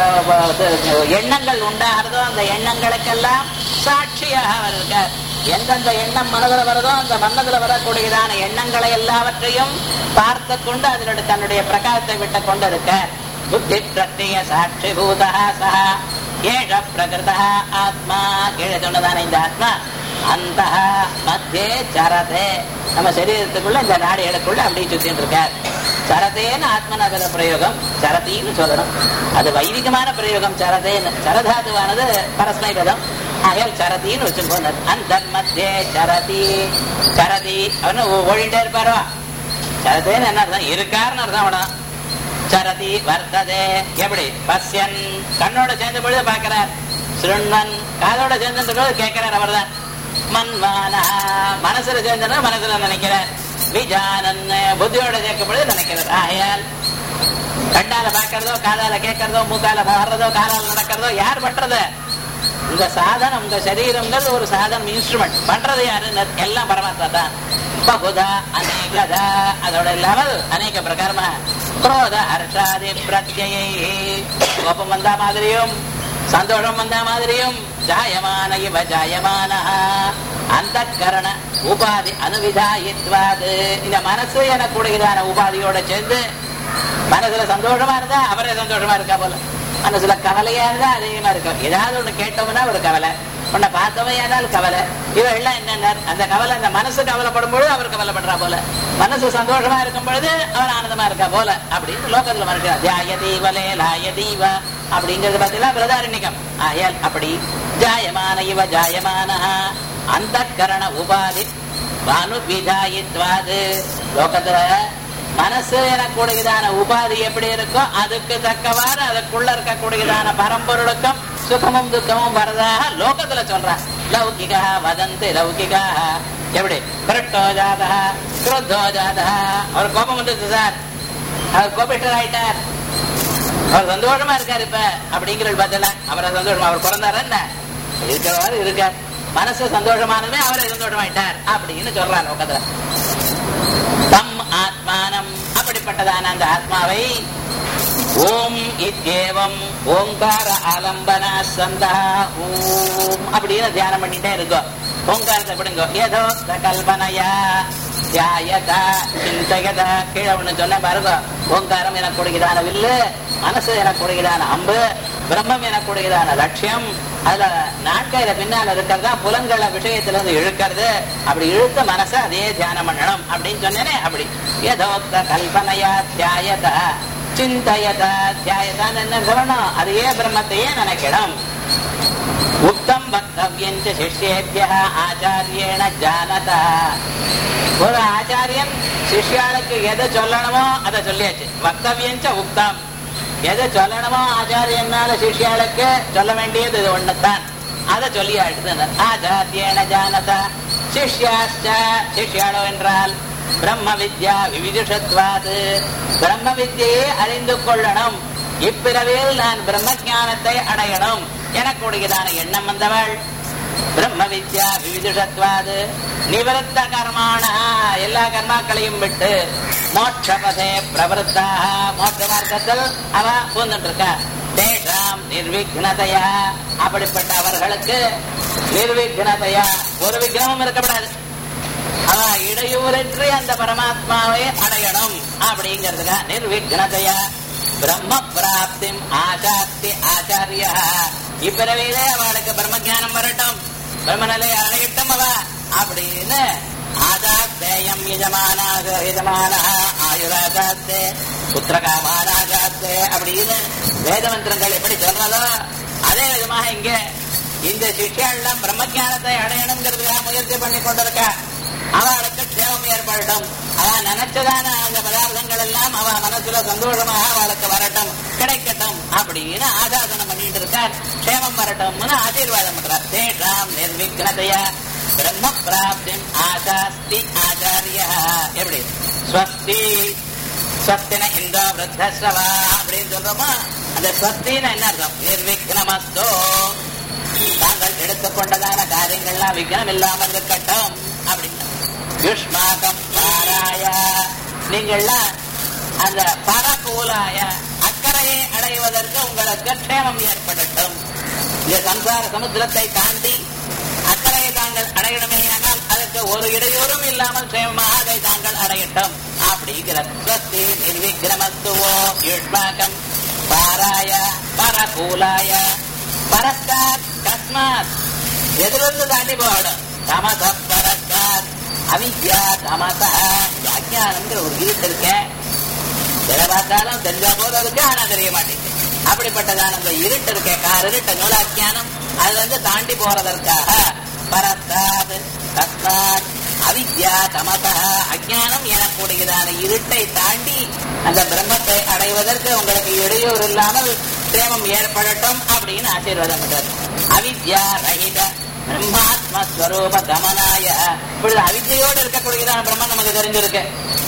எண்ணங்கள் உண்டாகிறதோ அந்த எண்ணங்களுக்கெல்லாம் சாட்சியாக அவர் இருக்கார் எந்தெந்த எண்ணம் மனதில் வருதோ அந்த மனதுல வரக்கூடியதான எண்ணங்களை எல்லாவற்றையும் பார்த்து கொண்டு அதனுடைய தன்னுடைய பிரகாசத்தை விட்டு கொண்டு இருக்கார் புத்தி பிரத்ய சாட்சிபூதா சஹ ஏஷ பிரகிருத ஆத்மா கீழே சொன்னதான இந்த ஆத்மா அந்த மத்தியே சரதே நம்ம சரீரத்துக்குள்ள இந்த நாடிகளுக்குள்ள அப்படி சுத்திட்டு இருக்கார் சரதேன்னு ஆத்மநகர பிரயோகம் சரதின்னு சொல்லணும் அது வைதிகமான பிரயோகம் சரதேன்னு சரதாதுவானது பரஸ்மை பதம் ஆகையால் சரதின்னு வச்சுக்கோங்க அந்த மத்தியே சரதி சரதி அவனு ஓடிட்டே இருப்பாரோ சரதேன்னு என்ன அர்த்தம் இருக்காருன்னு அர்த்தம் அவனா சரதி வர்த்ததே எப்படி பஸ்யன் கண்ணோட சேர்ந்த பொழுது பார்க்கிறார் சுருண்மன் காதோட சேர்ந்த பொழுது கேட்கிறார் அவர்தான் மன்மான மனசுல சேர்ந்த மனசுல நினைக்கிறார் விஜானன் புத்தியோட சேர்க்கும் பொழுது நினைக்கிறார் ஆகையால் கண்ணால பார்க்கறதோ காதால கேட்கறதோ மூக்கால வர்றதோ காலால நடக்கிறதோ யார் பண்றது இந்த சாதனம் உங்க சரீரங்கள் ஒரு சாதனம் இன்ஸ்ட்ருமெண்ட் பண்றது யாரு எல்லாம் பரமாத்மா தான் பகுதா அநேகதா அதோட லெவல் அநேக பிரகாரமா குரோத ஹர்ஷாதி பிரத்யை கோபம் வந்தா மாதிரியும் சந்தோஷம் வந்தா மாதிரியும் ஜாயமான இவ ஜாயமான அந்த கரண உபாதி அனுவிதாயித்வாது இந்த மனசு எனக்கூடியதான உபாதியோட சேர்ந்து மனசுல சந்தோஷமா இருந்தா அவரே சந்தோஷமா இருக்கா போல மனசுல கவலையா இருந்தா அதிகமா இருக்கும் ஏதாவது ஒண்ணு கேட்டோம்னா ஒரு கவலை உன்னை பார்த்தவன் ஏதாவது கவலை இவெல்லாம் என்னென்ன அந்த கவலை அந்த மனசு கவலைப்படும் பொழுது அவர் கவலைப்படுறா போல மனசு சந்தோஷமா இருக்கும் பொழுது அவர் ஆனந்தமா இருக்கா போல அப்படின்னு லோகத்துல மறுக்கிறா தியாய தீவலே லாய தீவ அப்படிங்கிறது பார்த்தீங்கன்னா பிரதாரண்யகம் ஆயல் அப்படி ஜாயமான இவ ஜாயமான அந்த கரண உபாதி அனுவிதாயித்வாது லோகத்துல மனசு எனக்கூடியதான உபாதி எப்படி இருக்கோ அதுக்கு தக்கவாறு அதுக்குள்ள இருக்கக்கூடியதான பரம்பொருளுக்கும் சுகமும் துக்கமும் வரதாக லோகத்துல சொல்றான் லௌகிகா வதந்தி லௌகிகா எப்படி கிருட்டோ ஜாதா கிருத்தோ ஜாதா அவர் கோபம் வந்துச்சு சார் அவர் கோபிஷ்டர் ஆயிட்டார் அவர் சந்தோஷமா இருக்காரு இப்ப அப்படிங்கிற பதில அவரை சந்தோஷமா அவர் பிறந்தாரு என்ன இருக்கிறவாறு இருக்கார் மனசு சந்தோஷமானதுமே அவரே சந்தோஷமாயிட்டார் அப்படின்னு சொல்றார் லோகத்துல தம் ஆத்மானம் அப்படிப்பட்டதான அந்த ஆத்மாவை ஓம் இத்யேவம் ஓங்கார ஆலம்பன சந்தா ஓம் அப்படின்னு தியானம் பண்ணிட்டே இருக்கோம் ஓங்காரத்தை பிடுங்க ஏதோ கல்பனையா தியாயதா சிந்தகதா கீழே ஒண்ணு சொன்ன பாருங்க ஓங்காரம் எனக்கூடியதான வில்லு மனசு எனக்கூடியதான அம்பு பிரம்மம் எனக்கூடியதான லட்சியம் அதுல நாட்கையில பின்னால இருக்கிறதா புலன்கள விஷயத்துல இருந்து இழுக்கிறது அப்படி இழுத்த மனசை அதே தியானம் பண்ணணும் அப்படின்னு சொன்னேனே அப்படி ஏதோக்த கல்பனையா தியாயத சிந்தயத தியாயதான்னு என்ன சொல்லணும் அதையே பிரம்மத்தையே நினைக்கணும் உத்தம் வக்தவியம் சிஷ்யேபிய ஆச்சாரியேன ஜானதா ஒரு ஆச்சாரியன் சிஷ்யாளுக்கு எதை சொல்லணுமோ அதை சொல்லியாச்சு வக்தவியம் உக்தம் எதை சொல்லணுமோ ஆச்சாரியனால சிஷ்யாளுக்கு சொல்ல வேண்டியது இது ஒண்ணுதான் அதை சொல்லி ஆடுது ஆச்சாரியேன ஜானதா சிஷ்யாச்ச சிஷ்யாளோ என்றால் பிரம்ம வித்யா விவிதுஷத்வாது பிரம்ம வித்தியை அறிந்து கொள்ளணும் இப்பிறவியில் நான் பிரம்ம ஞானத்தை அடையணும் எனக்குடையதான எண்ணம் வந்தவள் பிரம்ம வித்யா விவிதுஷத்வாது நிவருத்த கர்மான எல்லா கர்மாக்களையும் விட்டு மோட்சபதே பிரவருத்தாக மோட்ச மார்க்கத்தில் அவ பூந்துட்டு இருக்கா தேஷாம் நிர்விக்னதையா அப்படிப்பட்ட அவர்களுக்கு நிர்விக்னதையா ஒரு விக்னமும் இருக்கப்படாது அவ இடையூறற்றி அந்த பரமாத்மாவை அடையணும் அப்படிங்கிறதுக்கா நிர்விக்னதையா பிரம்ம பிராப்தி ஆச்சாத்தி ஆச்சாரிய இப்பிறவியிலே அவளுக்கு பிரம்ம ஞானம் வரட்டும் பிரம்மநிலை அடையட்டும் அவ அப்படின்னு ஆதாத்தேயம் யஜமானாக யஜமான ஆயுராஜாத்தே புத்திரகாமாராஜாத்தே அப்படின்னு வேத மந்திரங்கள் எப்படி சொல்றதோ அதே விதமாக இங்க இந்த சிஷ்யெல்லாம் பிரம்ம ஞானத்தை அடையணுங்கிறதுக்காக முயற்சி பண்ணி கொண்டிருக்க அவளுக்கு க்ஷேமம் ஏற்படட்டும் அவ நினைச்சதான அந்த பதார்த்தங்கள் எல்லாம் அவ மனசுல சந்தோஷமாக அவளுக்கு வரட்டும் கிடைக்கட்டும் அப்படின்னு ஆசாசனம் பண்ணிட்டு இருக்கார் க்ஷேமம் வரட்டும்னு ஆசீர்வாதம் பண்றார் தேஷாம் நிர்விக்னதைய பிரம்ம பிராப்தி ஆசாஸ்தி ஆச்சாரிய எப்படி ஸ்வஸ்தி ஸ்வஸ்தின இந்தோ விருத்தஸ்ரவா அப்படின்னு சொல்றோமா அந்த ஸ்வஸ்தின்னு என்ன அர்த்தம் நிர்விக்னமஸ்தோ தாங்கள் எடுத்துக்கொண்டதான காரியங்கள்லாம் விக்னம் இல்லாமல் இருக்கட்டும் அப்படின்னு யுஷ்மாகம் பாராய நீங்கள்லாம் அந்த பரகூலாய அக்கறையை அடைவதற்கு உங்களுக்கு க்ஷேமம் ஏற்படட்டும் இந்த சம்சார சமுத்திரத்தை தாண்டி அக்கறையை தாங்கள் அடையணுமே ஆனால் அதற்கு ஒரு இடையூறும் இல்லாமல் க்ஷேமமாக அதை தாங்கள் அடையட்டும் அப்படிங்கிற ஸ்வஸ்தி நிர்விக்ரமத்துவோ யுஷ்மாகம் பாராய பரகூலாய பரஸ்தாத் கஸ்மாத் எதிலிருந்து தாண்டி போகணும் தமச பரஸ்தாத் அவித்யா தமச அஜானம்ங்கிற ஒரு இருட்டு இருக்க எதை பார்த்தாலும் தெரிஞ்சா போல இருக்கு ஆனா தெரிய மாட்டேங்குது அப்படிப்பட்டதான அந்த இருட்டு இருக்க கார் இருட்ட நூல அஜானம் அது வந்து தாண்டி போறதற்காக பரஸ்தாத் கஸ்மாத் அவித்யா தமச அஜானம் எனக்கூடியதான இருட்டை தாண்டி அந்த பிரம்மத்தை அடைவதற்கு உங்களுக்கு இடையூறு இல்லாமல் சேமம் ஏற்படட்டும் அப்படின்னு ஆசீர்வாதம் பண்றாரு அவித்யா ரஹித பிரம்மாத்மஸ்வரூப கமனாய இப்பொழுது அவித்யோடு இருக்கக்கூடியதான பிரம்மன் நமக்கு தெரிஞ்சிருக்கு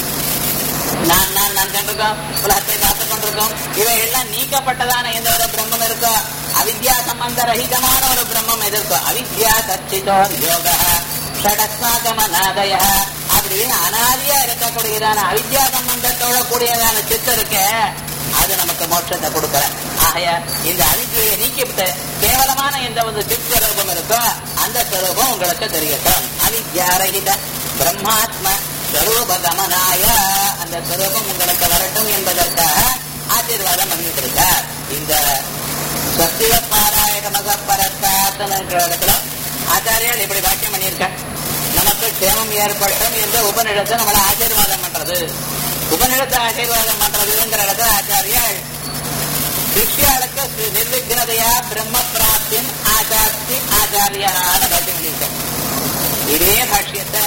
நான் நான் நான் கண்டிருக்கோம் உலகத்தை காத்துக் கொண்டிருக்கோம் இவைகள்லாம் நீக்கப்பட்டதான எந்த ஒரு பிரம்மம் இருக்கோ அவித்யா சம்பந்த ரஹிதமான ஒரு பிரம்மம் எது இருக்கோ அவித்யா சச்சிதோ யோக ஷடஸ்மாகமநாதய அப்படின்னு அனாதியா இருக்கக்கூடியதான அவித்யா சம்பந்தத்தோட கூடியதான சித்து இருக்க அது நமக்கு மோட்சத்தை கொடுக்கல ஆகைய இந்த அவித்தியை நீக்கிவிட்டு கேவலமான எந்த ஒரு சித் ஸ்வரூபம் இருக்கோ அந்த ஸ்வரூபம் உங்களுக்கு தெரியட்டும் அவித்யாரகித பிரம்மாத்ம ஸ்வரூப கமனாய அந்த ஸ்வரூபம் உங்களுக்கு வரட்டும் என்பதற்காக ஆசீர்வாதம் பண்ணிட்டு இருக்கார் இந்த சத்திய பாராயண மகப்பரத்தாத்தன இடத்துல ஆச்சாரியால் இப்படி வாக்கியம் பண்ணியிருக்கார் நமக்கு க்ஷேமம் ஏற்பட்டும் என்ற உபநிடத்தை நம்மளை ஆசீர்வாதம் பண்றது உபநிடத்தை ஆசீர்வாதம் பண்றதுங்கிற இடத்துல ஆச்சாரியால் சிஷ்யாளுக்கு நிர்விக்னதையா பிரம்ம பிராப்தின் ஆச்சாஸ்தி ஆச்சாரியான பாக்கியம் பண்ணியிருக்கார் இதே பாஷ்யத்தை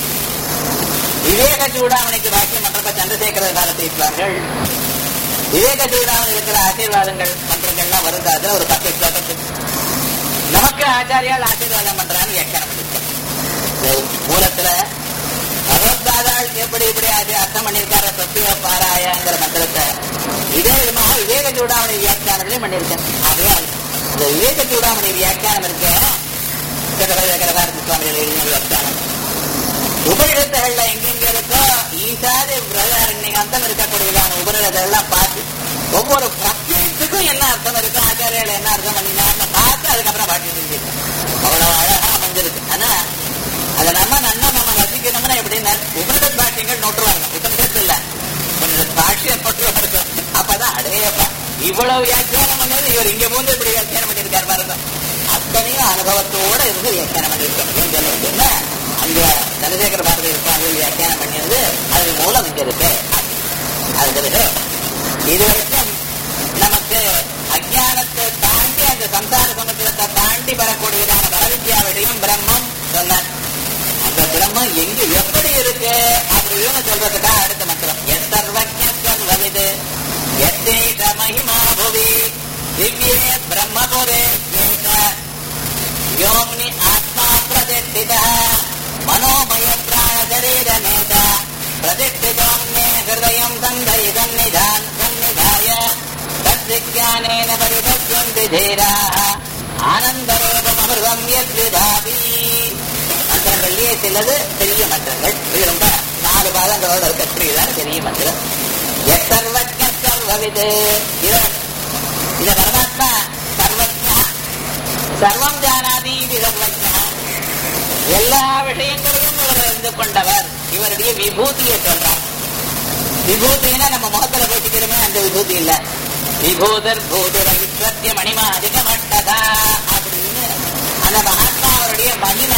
விவேக சூடாமணிக்கு வாக்கியம் பண்றப்ப சந்திரசேகர காலத்தை இருப்பார்கள் விவேக சூடாமணி இருக்கிற ஆசீர்வாதங்கள் மந்திரங்கள்லாம் வருது அதுல ஒரு பத்து ஸ்லோகத்துக்கு நமக்கு ஆச்சாரியால் ஆசீர்வாதம் பண்றான்னு வியாக்கியானம் பண்ணிருக்கேன் மூலத்துல பகவத்பாதாள் எப்படி இப்படி அது அர்த்தம் பண்ணியிருக்காரு சத்திய பாராயங்கிற மந்திரத்தை இதே விதமாக விவேக சூடாமணி வியாக்கியானத்திலையும் பண்ணியிருக்கேன் ஆகையால் இந்த விவேக சூடாமணி வியாக்கியானம் இருக்க சக்கரவர்த்தி சுவாமிகள் எழுதின வியாக்கியானம் உபநிடத்துகள்ல எங்கெங்க இருக்கோ ஈசாதி பிரதாரண்யகாந்தம் இருக்கக்கூடியதான உபநிடத்தை எல்லாம் பார்த்து ஒவ்வொரு பிரத்யேகத்துக்கும் என்ன அர்த்தம் இருக்கு ஆச்சாரியால் என்ன அர்த்தம் பண்ணினான்னு பார்த்து அதுக்கப்புறம் பாட்டி செஞ்சிருக்கேன் அவ்வளவு அழகா அமைஞ்சிருக்கு ஆனா அதை நம்ம நன்னா நம்ம ரசிக்கணும்னா எப்படின்னா உபநிட பாஷ்யங்கள் நோட்டுவாங்க உபநிடத்து இல்ல உபநிட பாஷ்யம் நோட்டுவாங்க அப்பதான் அடையப்பா இவ்வளவு வியாக்கியானம் பண்ணது இவர் இங்க போந்து இப்படி வியாக்கியானம் பண்ணியிருக்காரு பாருங்க அத்தனையும் அனுபவத்தோட இருந்து வியாக்கியானம் பண்ணியிருக்கோம் ஏன் சொல்லுன்னா அங்க சந்திரசேகர பாரதி சுவாமி வியாக்கியானம் பண்ணியது அது மூலம் இங்க இருக்கு அது பிறகு இது வரைக்கும் நமக்கு அஜானத்தை தாண்டி அந்த சம்சார சமுத்திரத்தை தாண்டி வரக்கூடியதான பரவித்யாவிடையும் பிரம்மம் சொன்னார் அந்த பிரம்மம் எங்க எப்படி இருக்கு அப்படின்னு சொல்றதுக்கா அடுத்த மந்திரம் எத்தர்வஜன் வலிது எத்தேஷ மகிமா புவி திவ்யே பிரம்மபுரே யோம்னி ஆத்மா பிரதிஷ்டித மனோமய பிராண சரீர நேத பிரதிஷ்டிதோம்னே ஹிருதயம் சந்தை சந்நிதான் சந்நிதாய தத்விஜானேன பரிபத்யந்தி தீராः ஆனந்தரோகம் அமிர்தம் யத்விதாபி மந்திரங்கள்லயே சிலது பெரிய மந்திரங்கள் இது ரொம்ப நாலு பாதங்களோட இருக்கக்கூடியதான பெரிய மந்திரம் எத்தர்வஜ சர்வவிது இத இத பரமாத்மா சர்வஜா சர்வம் ஜானாதி இது சர்வஜா எல்லா விஷயங்களிலும் இவர் அறிந்து கொண்டவர் இவருடைய விபூதியை சொல்றார் விபூதினா நம்ம முகத்துல பேசிக்கிறோமே அந்த விபூதி இல்ல விபூதர் பூதுர விஸ்வத்திய மணிமாதிக மட்டதா அப்படின்னு அந்த மகாத்மா அவருடைய மகிமை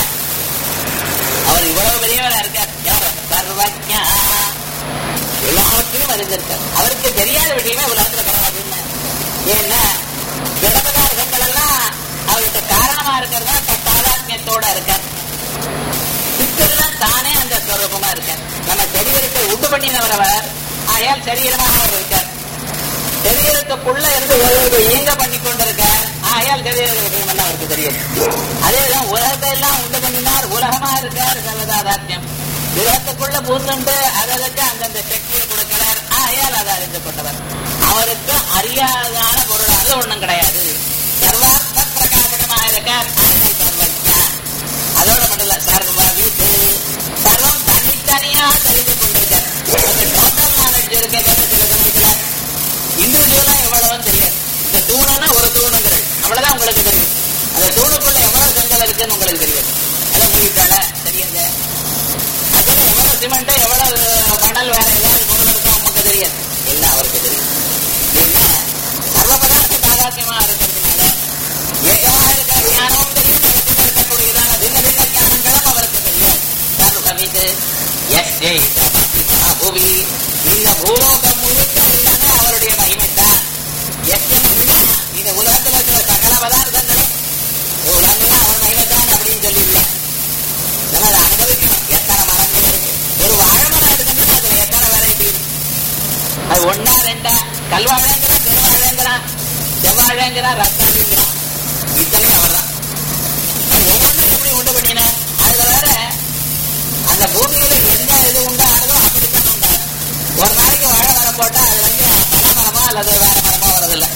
அவர் இவ்வளவு பெரியவரா இருக்கார் யார் சர்வஜா எல்லாவற்றையும் அறிந்திருக்கார் அவருக்கு தெரியாத விஷயமே உலகத்துல கிடையாதுன்னு ஏன்னா ஜடபதார்த்தங்கள் எல்லாம் அவருக்கு காரணமா இருக்கிறதா தாதாத்மியத்தோட இருக்கார் சித்தெல்லாம் தானே அந்த ஸ்வரூபமா இருக்கார் நம்ம சரீரத்தை உண்டு பண்ணினவர் அவர் ஆகையால் சரீரமாக அவர் இருக்கார் சரீரத்துக்குள்ள இருந்து ஒருவருக்கு இயங்க பண்ணி கொண்டிருக்கார் ஆகையால் சரீர விஷயம் அவருக்கு தெரியும் அதேதான் உலகத்தை எல்லாம் உண்டு பண்ணினார் உலகமா இருக்கார் சர்வதாதாத்யம் உலகத்துக்குள்ள பூந்துண்டு அதற்கு அந்தந்த சக்தியை கொடுக்கிறார் ஆகையால் அதை அறிந்து கொண்டவர் அவருக்கு அறியாததான பொருள் அது ஒண்ணும் கிடையாது சர்வார்த்த பிரகாசகமாக இருக்கார் ஆகையால் சர்வஜா அதோட மட்டும் இல்ல சர்வ வீட்டு சர்வம் தனித்தனியா தெரிந்து கொண்டிருக்கார் டோட்டல் நாலேஜ் இருக்க சில சமயத்துல இண்டிவிஜுவலா எவ்வளவு தெரியாது இந்த தூணுன்னா ஒரு தூணுங்கிறது அவ்வளவுதான் உங்களுக்கு தெரியும் அந்த தூணுக்குள்ள எவ்வளவு செங்கல் இருக்குன்னு உங்களுக்கு தெரியாது எல்லாம் மூடிட்டால தெரியாது அதுல எவ்வளவு சிமெண்ட் எவ்வளவு மணல் வேற ஏதாவது பொருள் இருக்கோ நமக்கு தெரியாது எல்லாம் அவருக்கு தெரியும் என்ன சர்வ பதார்த்த தாதாத்யமா இருக்கிறதுனால ஏகமாக இருக்கிற ஞானமும் தெரியும் ஜகத்தில் இருக்கக்கூடியதான பின்ன பின்ன ஞானங்களும் அவருக்கு தெரியும் சர்வமிது எஸ்ஜே புவி இந்த பூலோகம் முழுக்க எல்லாமே அவருடைய மகிமைத்தான் எஸ்ய மகிமா இந்த உலகத்தில் இருக்கிற சகல பதார்த்தங்களும் உலகங்களும் அவர் மகிமைத்தான் அப்படின்னு சொல்லிடல நம்ம அதை அனுபவிக்கணும் எத்தனை மரங்கள் இருக்கு ஒரு வாழை மரம் எடுத்தோம்னா அதுல எத்தனை வெரைட்டி இருக்கு அது ஒன்னா ரெண்டா கல்வாழைங்கிறான் திருவாழைங்கிறான் செவ்வாழைங்கிறான் ரத்தாளிங்கிறான் இத்தனையும் அவர்தான் அது ஒவ்வொன்றும் எப்படி உண்டு பண்ணினார் அதுல வேற அந்த பூமியில எந்த இது உண்டானதோ அப்படித்தான் உண்டாது ஒரு நாளைக்கு வாழை மரம் போட்டா அதுல இருந்து பல மரமோ அல்லது வேற மரமோ வரதில்லை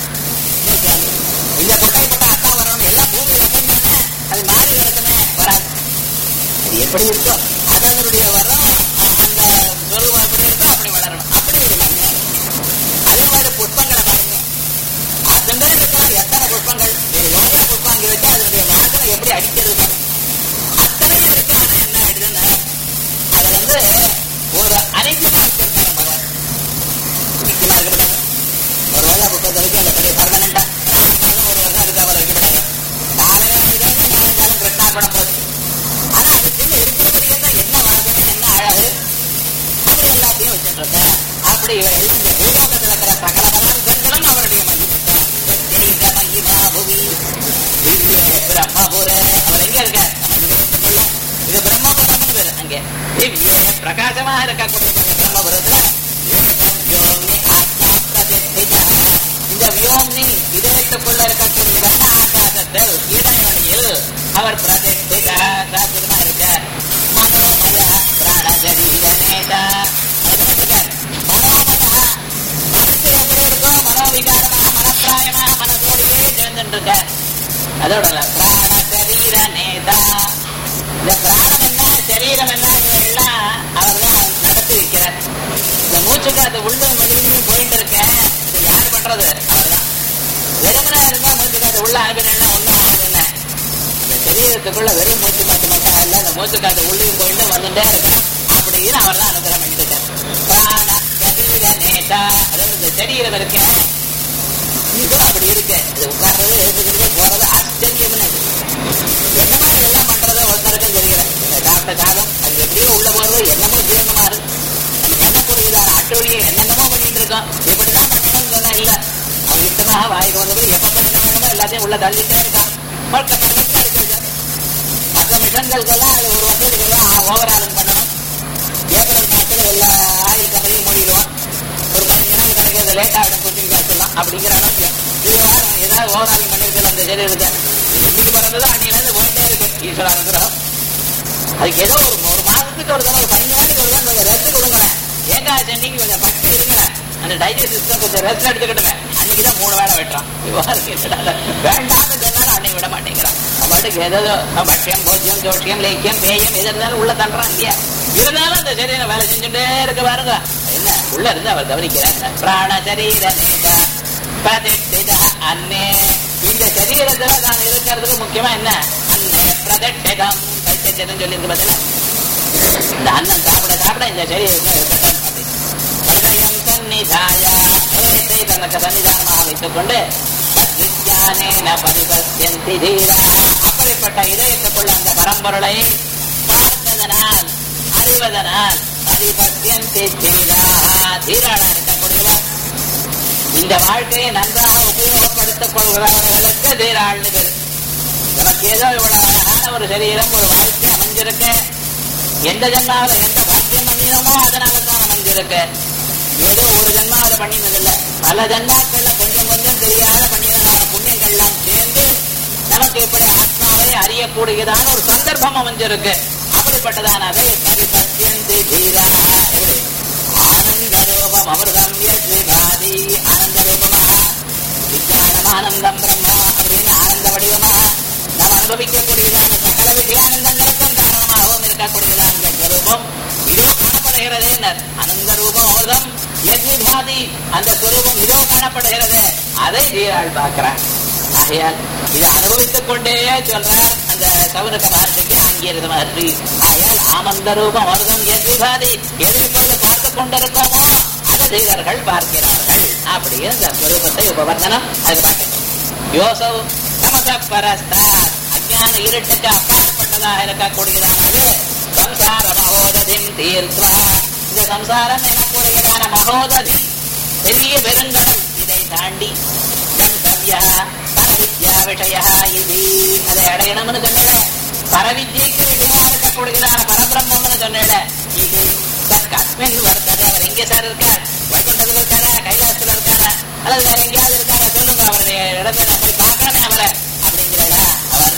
இந்த கொட்டை போட்டா அதான் வரணும் எல்லாம் பூமியில இருந்தானே அது மாறி கிடக்குமே வராது அது எப்படி இருக்கோ அது அதனுடைய வரம் அந்த சொருவம் எப்படி இருக்கோ அப்படி வளரணும் அப்படி ஒரு மண்ணு அதே மாதிரி புஷ்பங்களை பாருங்க அதுமே இருக்கலாம் எத்தனை புஷ்பங்கள் நீங்க யோசனை புஷ்பம் அங்கே வச்சா அதனுடைய வாசனை எப்படி அடிக்கிறது பாருங்க அத்தனையும் இருக்கு ஆனா என்ன ஆயிடுதுன்னு அதை வந்து ஒரு அனைத்துமா வச்சிருக்காங்க பகவான் நிச்சயமா இருக்கப்படாது ஒரு வேலை புத்தகத்தை வச்சு அந்த பெரிய பர்மனண்டா ஒரு வருஷம் அதுக்கு அவர் வைக்கப்படாது காலையில ஆயுதம் சாயங்காலம் கிருஷ்ணார்பணம் போச்சு ஆனா அதுக்குள்ள இருக்கிறது என்ன வாசனை என்ன அழகு அப்படி எல்லாத்தையும் வச்சுட்டு இருந்தேன் அப்படி இவர் எல்லாம் இந்த பூலோகத்தில் இருக்கிற சகல பதார்த்தங்களும் அவருடைய மகிமைத்தான் ஜெயித மகிமா புவி திவ்ய பிரம்மபுர அவர் எங்க இருக்கார் நம்ம நிகழ்ச்சிக்குள்ள இது பிரம்மபுரம்னு பேரு அங்கே திவ்ய பிரகாசமா இருக்கக்கூடிய இந்த பிரம்மபுரத்துல ஏகம் யோம்னி ஆத்மா பிரதிஷ்டிதா. இந்த வியோம்னி இதயத்துக்குள்ள இருக்கக்கூடியதான ஆகாசத்தில் இடைவெளியில் அவர் பிரதிஷ்டிதா சாத்திரமா இருக்கார் மனோமய பிராணசரீர நேதா அவர் இருக்கார் மனோமய மனசு எப்படி இருக்கோ மனோவிகாரமா மனப்பிராயமா மனசோடையே சேர்ந்துட்டு இருக்கார் அதோட இல்ல, பிராண சரீர நேதா இந்த பிராணம் என்ன சரீரம் என்ன இவையெல்லாம் அவர் தான் நடத்தி வைக்கிறார் இந்த மூச்சுக்கு அது உள்ள வெளியும் போயிட்டு இருக்கேன் இது யாரு பண்றது அவர்தான் வெறுமனா இருந்தா மூச்சுக்கு அது உள்ள அனுப்பினா ஒண்ணும் ஆகுதுன்னு இந்த சரீரத்துக்குள்ள வெறும் மூச்சு காத்து மட்டும் இல்ல இந்த மூச்சு காத்து உள்ளேயும் போயிட்டு வந்துட்டே இருக்கு அப்படின்னு அவர் தான் அனுகிரகம் பண்ணிட்டு இருக்கார் பிராண சரீர நேதா அதாவது இந்த சரீரம் இருக்கு இது அப்படி இருக்கு இது உட்கார்றது எழுதுகிறது போறது ஆச்சரியம்னு என்னமா இதெல்லாம் பண்றது ஒருத்தருக்கும் தெரியல இந்த சாப்பிட்ட சாதம் அது எப்படியோ உள்ள போறது என்னமோ ஜீரணமா இருக்கு நமக்கு என்ன புரியுதான அட்டொழியை என்னென்னமோ பண்ணிட்டு இருக்கோம் இப்படிதான் பண்ணணும்னு சொன்னா இல்ல அவன் இஷ்டமாக வாய்க்கு வந்தபடி எப்ப என்ன வேணுமோ எல்லாத்தையும் உள்ள தள்ளிட்டே இருக்கான் வாழ்க்கை பர்ஃபெக்டா இருக்கு சார் மற்ற மிஷன்களுக்கெல்லாம் அது ஒரு வருஷத்துக்கெல்லாம் ஓவர் ஆலன் பண்ணணும் ஏப்ரல் மாசத்துல எல்லா ஆயில் கம்பெனியும் மூடிடுவான் ஒரு பதினஞ்சு நாள் கிடைக்கிறது லேட் ஆகிடும் கோச்சிங் கிளாஸ் அப்படிங்கிற அளவுக்கு இது வாரம் ஏதாவது ஓவர் ஆலிங் பண்ணிருக்கல அந்த சரீரத்தை இன்னைக்கு பிறந்தது அன்னையில இருந்து போயிட்டே இருக்கு ஈஸ்வர அனுகிரகம் அதுக்கு ஏதோ ஒரு ஒரு மாசத்துக்கு ஒரு தடவை ஒரு பதினஞ்சு நாளைக்கு ஒரு தடவை கொஞ்சம் ரெஸ்ட் கொடுங்களேன் ஏகாதசி அன்னைக்கு கொஞ்சம் பக்தி இருங்களேன் அந்த டைஜஸ்ட் சிஸ்டம் கொஞ்சம் ரெஸ்ட் எடுத்துக்கிட்டுமே அன்னைக்கு தான் மூணு வேளை வெட்டுறான் விவகாரம் என்னடா வேண்டாம்னு சொன்னாலும் அன்னைக்கு பண்ணி விட மாட்டேங்கிறான் அவளுக்கு ஏதோ பட்சியம் போஜ்யம் ஜோஷியம் லேக்கியம் பேயம் எது இருந்தாலும் உள்ள தள்ளுறான் இல்லையா இருந்தாலும் அந்த சரீரம் வேலை செஞ்சுட்டே இருக்க பாருங்க என்ன உள்ள இருந்து அவர் கவனிக்கிறாங்க பிராண சரீர நேதா பிரதிஷ்டித அன்னே இந்த சரீரத்துல நான் இருக்கிறதுக்கு முக்கியமா என்ன அன்னே பிரதிஷ்டிதம் கைத்தச்சனம் சொல்லி இருக்கு பதில இந்த அன்னம் சாப்பிட சாப்பிட இந்த சரீரம் இருக்கட்டும் ஹிருதயம் சந்நிதாய ஏத்தை தனக்கு சன்னிதானமாக வைத்துக் கொண்டு தத்விஜானேன பரிபஸ்யந்தி தீரா அப்படிப்பட்ட இதயத்துக்குள்ள அந்த பரம்பொருளை பார்த்ததனால் அறிவதனால் பரிபஸ்யந்தி தீரா தீராளா இருக்கக்கூடியவர் இந்த வாழ்க்கையை நன்றாக உபயோகப்படுத்திக் கொள்கிறவர்களுக்கு தீராள்னு பேரு நமக்கு ஏதோ இவ்வளவு அழகான ஒரு சரீரம் ஒரு வாழ்க்கை அமைஞ்சிருக்கு எந்த ஜென்மாவில எந்த பாக்கியம் பண்ணினோமோ அதனால தான் அமைஞ்சிருக்கு ஏதோ ஒரு ஜென்மாவில பண்ணினதில்லை பல ஜென்மாக்கள்ல கொஞ்சம் கொஞ்சம் தெரியாத பண்ணினதான புண்ணியங்கள்லாம் சேர்ந்து நமக்கு இப்படி ஆத்மாவை அறியக்கூடியதான ஒரு சந்தர்ப்பம் அமைஞ்சிருக்கு அப்படிப்பட்டதான அதை பரிபத்தியந்தி தீரா எப்படி ஆனந்த ரூபம் அமிர்தம் யஸ்விபாதி ஆனந்த ரூபமா விஞ்ஞானம் ஆனந்தம் பிரம்மா அப்படின்னு ஆனந்த வடிவமா நாம் அனுபவிக்கக்கூடியதான சகல விஜயானந்தங்களுக்கும் காரணமாகவும் இருக்கக்கூடியதான இந்த ஸ்வரூபம் இதோ காணப்படுகிறது அனந்த ரூபம் அமிர்தம் யஜ்விபாதி அந்த ஸ்வரூபம் இதோ காணப்படுகிறது அதை தீராள் பார்க்கிறார் ஆகையால் இதை அனுபவித்துக் கொண்டே சொல்றார் அந்த சவுனக மகர்ஷிக்கு ஆங்கியரத மகர்ஷி ஆகையால் ஆனந்த ரூபம் அமிர்தம் யஜ்விபாதி எது இப்பொழுது பார்த்துக் கொண்டிருக்கோமோ அதை தீரர்கள் பார்க்கிறார்கள் அப்படியே அந்த ஸ்வரூபத்தை உபவர்த்தனம் அதுக்கு பார்க்கணும் யோசவ் தமச பரஸ்தாத் அஜான இருட்டுக்கு அப்பாற்பட்டதாக இருக்கக்கூடியதானது சம்சார மகோததிம் தீர்த்வா இந்த சம்சாரம் எனக்கூடியதான மகோததி பெரிய பெருங்கடல் இதை தாண்டி கந்தவ்யா பரவித்யா விஷயா இது அதை அடையணும்னு சொன்னல பரவித்யைக்கு விஷயமா இருக்கக்கூடியதான பரபிரம்மம்னு சொன்னல இது கஸ்மின் வர்த்தது அவர் எங்கே சார் இருக்கார் வைகுண்டத்தில் இருக்காரா கைலாசத்துல இருக்காரா அல்லது வேற எங்கேயாவது இருக்காரா சொல்லுங்க அவருடைய இடத்துல நான் போய் பார்க்கணுமே அவரை அப்படிங்கிறதா அவர்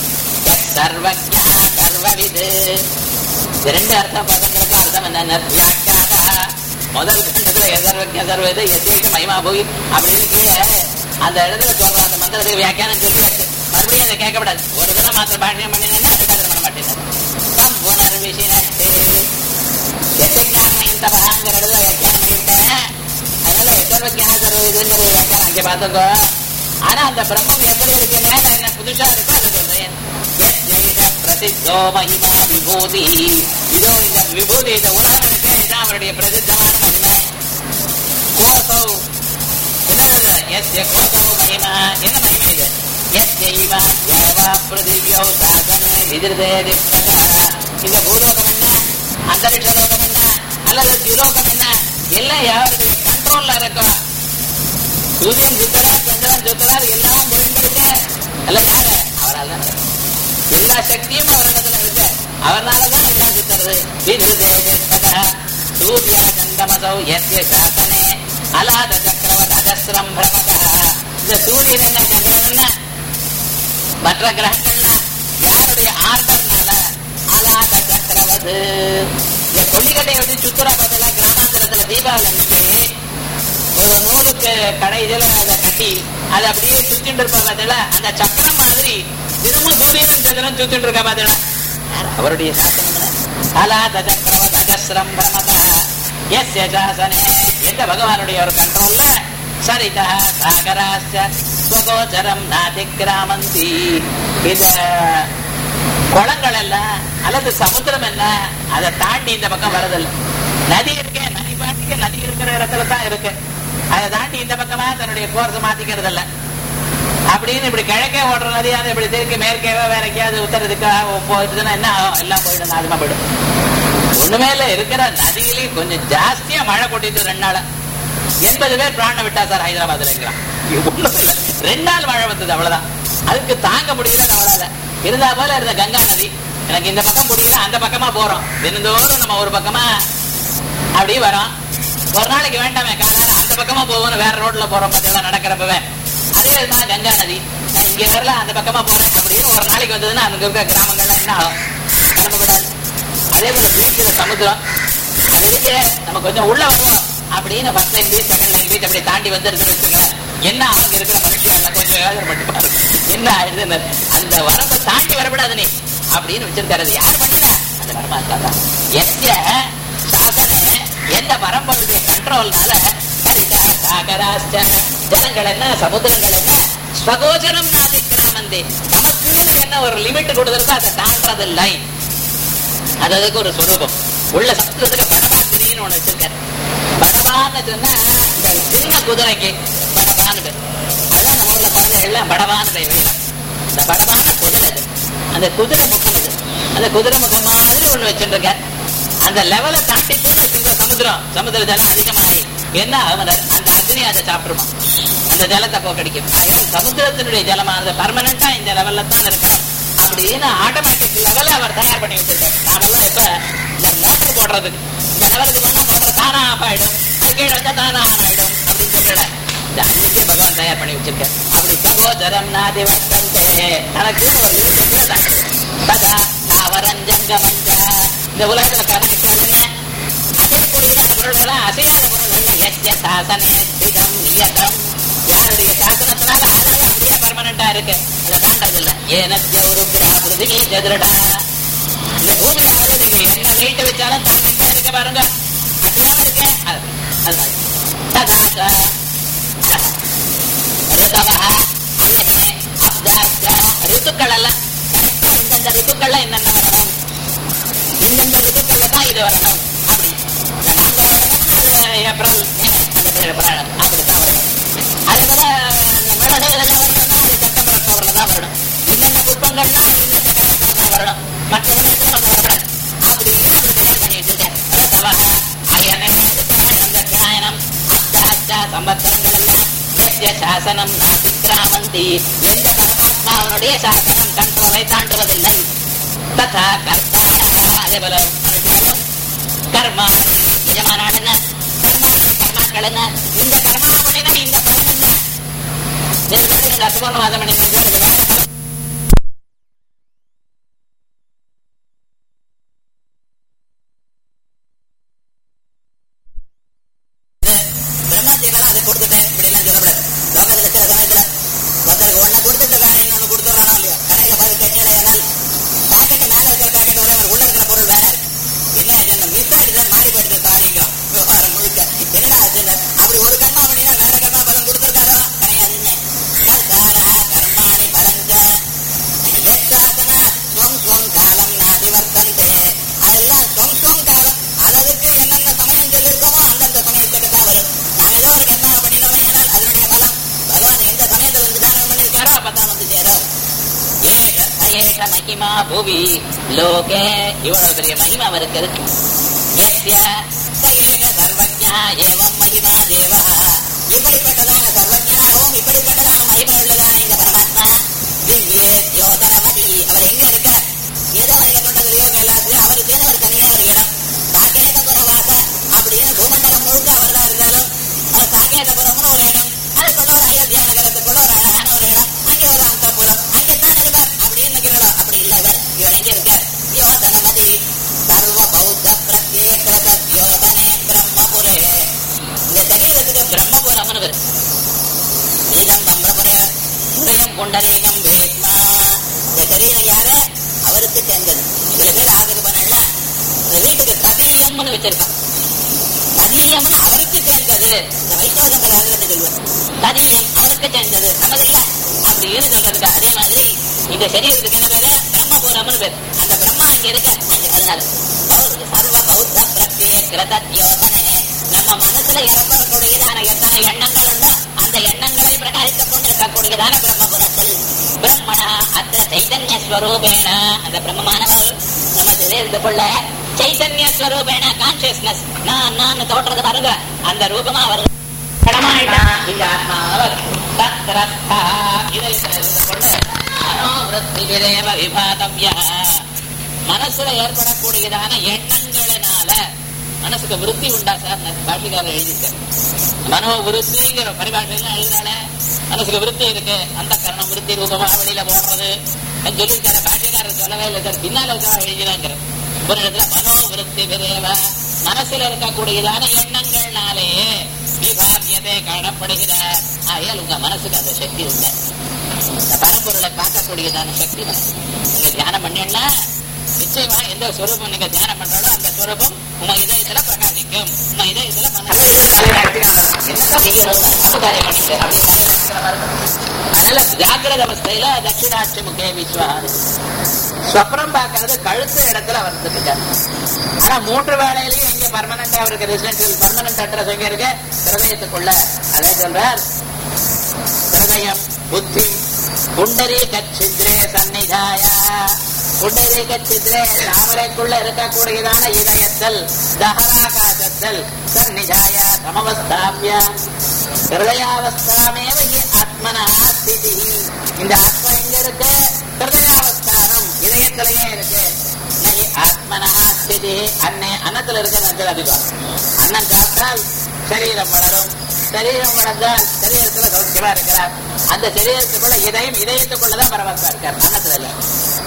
சர்வஜா சர்வவிது இது ரெண்டு அர்த்தம் பதங்களுக்கு அர்த்தம் என்ன வியாக்கியாதா முதல் கண்டத்துல எதர்வஜ சர்வது எத்தேஷ மகிமா போய் அப்படின்னு கீழே அந்த இடத்துல சொல்ற அந்த மந்திரத்துக்கு வியாக்கியானம் சொல்லியாச்சு மறுபடியும் அதை கேட்கப்படாது ஒரு தடவை மாத்திரம் பாஷ்யம் பண்ணினேன்னா ரெண்டாவது பண்ண மாட்டேன் தம் புனர்விஷினத்தே எத்தஞானமயம் தபகாங்கிற இடத்துல வியாக்கியானம் பண்ணிவிட்டேன் அதனால எதர்வஜா சர்வதுங்கிற வியாக்கியானம் அங்கே பார்த்துக்கோ ஆனா அந்த பிரம்மம் எப்படி இருக்கு மேல என்ன புதுசா இருக்கோ அதை சொல்றேன் யஜ்ஞைஷ பிரசித்தோ மகிமா விபூதி இதோ இந்த விபூதி இந்த உலகம் இருக்கு இதுதான் அவருடைய பிரசித்தமான மகிமை கோசௌ என்னது எஸ்ய கோசௌ மகிமா என்ன மகிமை இது எஸ்யைவ தேவா பிருதிவியோ சாசனே விதிர்தே திப்பதா இந்த பூலோகம் என்ன அந்தரிக்ஷ லோகம் என்ன அல்லது திலோகம் என்ன எல்லாம் யாருடைய கண்ட்ரோல்ல இருக்கும் சூரியன் சுத்தரார் சந்திரன் சுத்தரார் எல்லாம் போயிட்டு எல்லாம் யாரு அவரால் தான் நடக்கும். எல்லா சக்தியும் அவரிடத்துல இருக்கு அவர்னாலதான் எல்லாம் சுத்துறது விதிருதேஜா சூர்யா சந்தமசௌ எஸ்ய சாசனே அலாத சக்கரவத் அஜஸ்ரம் பிரமதா இந்த சூரியன் என்ன சந்திரன் என்ன மற்ற கிரகங்கள்லாம் யாருடைய ஆர்டர்னால அலாத சக்கரவது இந்த கொல்லிக்கட்டையை வச்சு சுத்துறா பார்த்தல கிராமாந்தரத்துல தீபாவளி அன்னைக்கு ஒரு நூலுக்கு கடைசியில அதை கட்டி அதை அப்படியே சுத்திட்டு இருப்பா பார்த்தல அந்த சக்கரம் மாதிரி திரும்ப சூரியன் சந்திரன் சுத்திட்டு இருக்கா பார்த்தல அவருடைய சாசனம் அலாத சக்கரவத் அஜஸ்ரம் பிரமதா எஸ்ய சாசனே எந்த பகவானுடைய ஒரு கண்ட்ரோல்ல சரிதா சாகராச்ச ஸ்வகோச்சரம் நாதிகிராமந்தி இந்த குளங்கள் எல்லாம் அல்லது சமுத்திரம் என்ன அதை தாண்டி இந்த பக்கம் வரதில்லை நதி இருக்கே நதி பாட்டுக்கு நதி இருக்கிற இடத்துல தான் இருக்கு அதை தாண்டி இந்த பக்கமா தன்னுடைய கோர்ஸ் மாத்திக்கிறது இல்ல அப்படின்னு இப்படி கிழக்கே ஓடுற நதியாவது இப்படி திருக்கி மேற்கேவோ வேற எங்கேயாவது உத்தரதுக்கா போயிடுதுன்னா என்ன ஆகும் எல்லாம் போயிடும் நாசமா போயிடும் ஒண்ணுமே இல்ல இருக்கிற நதியிலேயே கொஞ்சம் ஜாஸ்தியா மழை கொட்டிட்டு ரெண்டு நாளா எண்பது பேர் பிராணம் விட்டா சார் ஹைதராபாத்ல இருக்கிறான் ஒண்ணும் இல்ல ரெண்டு நாள் மழை வந்தது அவ்வளவுதான் அதுக்கு தாங்க முடியல அவளால இருந்தா போல இருந்த கங்கா நதி எனக்கு இந்த பக்கம் முடியல அந்த பக்கமா போறோம் தினந்தோறும் நம்ம ஒரு பக்கமா அப்படியே வரோம் ஒரு நாளைக்கு வேண்டாமே காலையில அந்த பக்கமா போவோம்னு வேற ரோட்ல போறோம் பார்த்தீங்களா நடக்கிறப்பவே அதே விதமா கங்கா நதி நான் இங்க வரல அந்த பக்கமா போறேன் அப்படின்னு ஒரு நாளைக்கு வந்ததுன்னா அங்க இருக்க கிராமங்கள்ல என்ன ஆகும் கிளம்பக்கூடாது அதே போல பீச்சில் சமுத்திரம் அது இருக்கு நம்ம கொஞ்சம் உள்ள வருவோம் அப்படின்னு first line beach second line beach அப்படி தாண்டி வந்துருக்குன்னு வச்சுக்கோங்க என்ன அவங்க இருக்கிற மனுஷன் கொஞ்சம் யோசனை பண்ணி பாருங்க என்ன ஆயிடுதுன்னு அந்த வரம்பை தாண்டி வரக்கூடாது நீ அப்படின்னு வச்சிருக்காரு அது யார் பண்ணினா அந்த பரமாத்மா தான் எந்த சாசனை எந்த வரம்புடைய கண்ட்ரோல்னால சரிதா சாகராச்ச ஜலங்கள் என்ன சமுத்திரங்கள் என்ன ஸ்வகோச்சரம் நாதிக்கிராமந்தே நமக்கு என்ன ஒரு லிமிட் கொடுத்துருக்கோ அதை தாண்டது லைன் அது அதுக்கு ஒரு சுரூபம் உள்ள சப்தத்துக்கு படபாந்திரின்னு ஒண்ணு வச்சிருக்காரு படபான்னு சொன்னா இந்த சின்ன குதிரைக்கு படபான்னு பேர். அதான் நம்ம ஊர்ல குழந்தைகள்லாம் படபான்னு வைக்கலாம் இந்த படபான குதிரை அது அந்த குதிரை முகம் அது அந்த குதிரை முகம் மாதிரி ஒண்ணு வச்சிருக்கார் அந்த லெவலை தாண்டி போய் வச்சிருக்க சமுத்திரம் சமுத்திர ஜலம் அதிகமாகி என்ன அவன் அந்த அக்னி அதை சாப்பிடுமா அந்த ஜலத்தை போக்கடிக்கும் ஆகையால் சமுத்திரத்தினுடைய ஜலமானது பர்மனண்டா இந்த லெவல்ல தான் இருக்கணும் அப்படின்னு ஆட்டோமேட்டிக் லெவல்ல அவர் தயார் பண்ணி வச்சிருக்காரு நாமெல்லாம் இப்ப இந்த மோட்டர் போடுறதுக்கு இந்த லெவலுக்கு போனா மோட்டர் தானா ஆஃப் ஆயிடும் அது கீழே வந்தா தானா ஆன் ஆயிடும் அப்படின்னு சொல்லல இந்த அன்னைக்கே பகவான் தயார் பண்ணி வச்சிருக்காரு அப்படி சகோதரம் நாதி வர்த்தந்தே தனக்கு ஒரு limit வச்சிருக்காரு. ததா தாவரஞ்சங்கமஞ்ச இந்த உலகத்துல கவனிக்கிறது என்ன அசையக்கூடியதான பொருள்களா அசையாத பொருள்கள் எத்திய சாசனே ஸ்திதம் நியதம் யாருடைய சாசனத்தினால அதனால அப்படியே பர்மனண்டா இருக்கு அதை தாண்டது இல்ல ஏனத்திய ஒரு பிருதிவி சதுரடா இந்த பூமியானது நீங்க என்ன வெயிட் வச்சாலும் தாங்கிட்டே இருக்க பாருங்க அப்படியாம இருக்க அது அது மாதிரி. ததாச ரிதவः அயனே அப்தாச்ச ரித்துக்கள் எல்லாம் கரெக்டா இந்தந்த ரித்துக்கள்ல என்னென்ன வரணும் இந்தந்த ரித்துக்கள்ல தான் இது வரணும் அப்படி நாங்க வரணும்னா அது ஏப்ரல் மே அந்த ஏப்ரல் அப்படித்தான் வரணும் அதே போல இந்த மழை இதெல்லாம் வரணும்னா அது செப்டம்பர் அக்டோபர்ல தான் வரணும் இந்தந்த புஷ்பங்கள்லாம் இந்தந்த காலத்துல தான் வரணும் மற்ற சமயத்துல வந்து வரக்கூடாது அப்படின்னு அவர் தயார் பண்ணி வச்சிருக்கார் ரிதவः அயனே ரித்துவாயனம் தட்சிணாயனம் அப்தாச்ச சம்பத்சரங்கள் எல்லாம் எத்ய சாசனம் நாதிக்கிராமந்தி எந்த பரமாத்மாவனுடைய சாசனம் கண்ட்ரோலை தாண்டுவதில்லை ததா கர்த்தாரா அதே போல மனுஷர்களும் கர்மா நிஜமான என்ன கர்மாணி கர்மாக்கள் என்ன இந்த கர்மா பண்ணினா இந்த பலன் என்ன நெருக்கடி அசுபர்ணவாதம் பண்ணினா இது வேற பலன் பிரம்மதேவரா அதை கொடுத்துட்டேன் இப்படி எல்லாம் சொல்லக்கூடாது லோகத்துல சில சமயத்துல ஒருத்தருக்கு ஒண்ணு கொடுத்துட்டு வேற இன்னொன்னு கொடுத்துறானோ இல்லையோ கடையில போய் கேட்டீங்கன்னா பாக்கெட் மேல இருக்கிற பாக்கெட் ஒரே ஒரு உள்ள இருக்கிற பொருள் வேற இருக்கு என்ன ஆச்சுன்னா மிஸ் ஆயிடுச்சு மாறி போயிடுது சாரிங்க விவகாரம் முழுக்க என்னடா ஆச்சுன்னு அப்படி ஒரு கர்மா பண்ணினா வேற கர்மா பலன் கொடுத்துருக்காரோ கிடையாதுன்னு கர்த்தாரா கர்மாணி பலஞ்ச எத்தாசன ஸ்வம் ஸ்வம் காலம் நாதி வர்த்தந்தே அதெல்லாம் ஸ்வம் ஸ்வம் காலம் அதற்கு என்னென்ன சமயம் சொல்லியிருக்கோமோ அந்தந்த சமயத்துக்கு தான் வரும் நாங்க ஏதோ ஒரு கர்மா பண்ணினோமே ஆனால் அதனுடைய பலம் பகவான் எந்த சமயத்துல வந்து தானம் பண்ணிருக்காரோ அப்பதான் வந்து சேரும் ஏஷ அயேஷ மகிமா புவி லோகே இவ்வளவு பெரிய மகிமா அவருக்கு இருக்கு எஸ்ய சயேஷ சர்வஜா ஏவம் மகிமா தேவா இப்படிப்பட்டதான சர்வஜனாகவும் இப்படிப்பட்டதான மகிமை உள்ளதான இந்த பரமாத்மா திவ்யே யோதனமதி அவர் எங்க இருக்கார் ஏதோ நீலகண்டத்திலேயோ கைலாசிலேயோ அவருக்குன்னு ஒரு தனியா ஒரு இடம் சாகேதபுரவாச அப்படின்னு பூமண்டலம் முழுக்க அவர் தான் இருந்தாலும் அவர் சாகேதபுரம்னு ஒரு இடம் அதுக்குள்ள ஒரு அயோத்தியா நகரத்துக்குள்ள ஒரு அழகான ஒரு இடம் அங்கே ஒரு அந்தபுரம் அங்கேத்தான் இருப்பார் அப்படின்னு சொல்லலாம் அப்படி இல்ல இவர் இவர் எங்க இருக்கார் யோதனமதி சர்வ பௌத்த பிரத்யேக யோதனே பிரம்மபுரே இந்த சரீரத்துக்கு பிரம்மபுரம்னு பேர் இதம் பிரம்மபுரே புரயம் புண்டரீகம் வேத்மா இந்த சரீரம் யாரு அவருக்கு சேர்ந்தது சில பேர் ஆகுது பண்ணல இந்த வீட்டுக்கு ததீயம்னு வச்சிருக்கான் ததீயம்னு அவருக்கு சேர்ந்தது இந்த வைஷ்ணவ சம்பிரதாயத்துல சொல்லுவார் ததீயம் அவருக்கு சேர்ந்தது நமது இல்ல அப்படின்னு சொல்றதுக்கு அதே மாதிரி இந்த சரீரத்துக்கு என்ன பேரு பிரம்மபுரம்னு பேர் அந்த பிரம்மா அங்க இருக்கு அங்க அதனால பௌத்த- சர்வ பௌத்த பிரத்யேக யோசனை நம்ம மனசுல ஏற்படக்கூடியதான எத்தனை எண்ணங்கள் உண்டோ அந்த எண்ணங்களை பிரகாசித்துக் கொண்டிருக்கக்கூடியதான பிரம்மபுரத்தில் பிரம்மணா அத்த சைதன்ய ஸ்வரூபேன அந்த பிரம்மமானவர் நம்ம சரீரத்துக்குள்ள சைதன்ய ஸ்வரூபேன கான்சியஸ்னஸ் நான் நான் தோற்றது பாருங்க அந்த ரூபமா அவர் படமாயிட்டான் இந்த ஆத்மாவர் தத்ரஸ்தா இதில் இருந்து கொண்டு மனோவிருத்தி விரேவ விபாதவ்யா மனசுல ஏற்படக்கூடியதான எண்ணங்களினால மனசுக்கு விருத்தி உண்டா சார் பாஷிகாரர் எழுதியிருக்காரு மனோ விருத்திங்கிற பரிபாஷையில எழுதுறால மனசுக்கு விருத்தி இருக்கு அந்த கரணம் விருத்தி ரூபமா வெளியில போடுறது அது சொல்லியிருக்காரு பாஷிகாரர் சொல்லவே இல்லை சார் பின்னால இருக்கா எழுதினாங்கிற ஒரு இடத்துல மனோ விருத்தி விரேவ மனசுல இருக்கக்கூடியதான எண்ணங்கள்னாலேயே விபாவியதை காணப்படுகிற ஆகையால் உங்க மனசுக்கு அந்த சக்தி உண்டு இந்த பரம்பொருளை பார்க்கக்கூடியதான சக்தி நமக்கு. நீங்க தியானம் பண்ணீங்கன்னா நிச்சயமா எந்த ஸ்வரூபம் நீங்க தியானம் பண்றாலோ அந்த ஸ்வரூபம் உங்க இதயத்துல பிரகாசிக்கும் உங்க இதயத்துல மனசுல என்னதான் செய்யணும் தப்பு காரியம் பண்ணிட்டு அப்படின்னு தலையில வச்சுக்கிற மாதிரி இருக்கும். அதனால ஜாக்கிரத அவஸ்தையில தட்சிணாட்சி முகே விஸ்வாரி ஸ்வப்னம் பார்க்கறது கழுத்து இடத்துல வந்துட்டு இருக்காரு ஆனா மூன்று வேலையிலயும் எங்க பர்மனண்டா அவருக்கு ரெசிடென்சியல் பர்மனன்ட் அட்ரஸ் எங்க இருக்கு ஹிருதயத்துக்குள்ள அதை சொல்றார் ஹிருதயம் புத்தி புண்டரீ கச்சித்ரே சந்நிதாய புண்டரீ கச்சித்ரே தாமரைக்குள்ள இருக்கக்கூடியதான இதயத்தில் தஹராகாசத்தில் சந்நிதாய சமவஸ்தாபிய ஹிருதயாவஸ்தாமேவ ஹி ஆத்மனா ஸ்திதி இந்த ஆத்மா எங்க இருக்கு ஹிருதயாவஸ்தானம் இதயத்திலேயே இருக்கு நகி ஆத்மனா ஸ்திதி அன்னை அன்னத்துல இருக்க நஞ்சல் அதிகம் அன்னம் சாப்பிட்டால் சரீரம் வளரும் சரீரம் வளர்ந்தால் சரீரத்துல சௌக்கியமா இருக்கிறார் அந்த சரீரத்துக்குள்ள இதயம் இதயத்துக்குள்ளதான் பரமாத்மா இருக்கார் அன்னத்துல இல்ல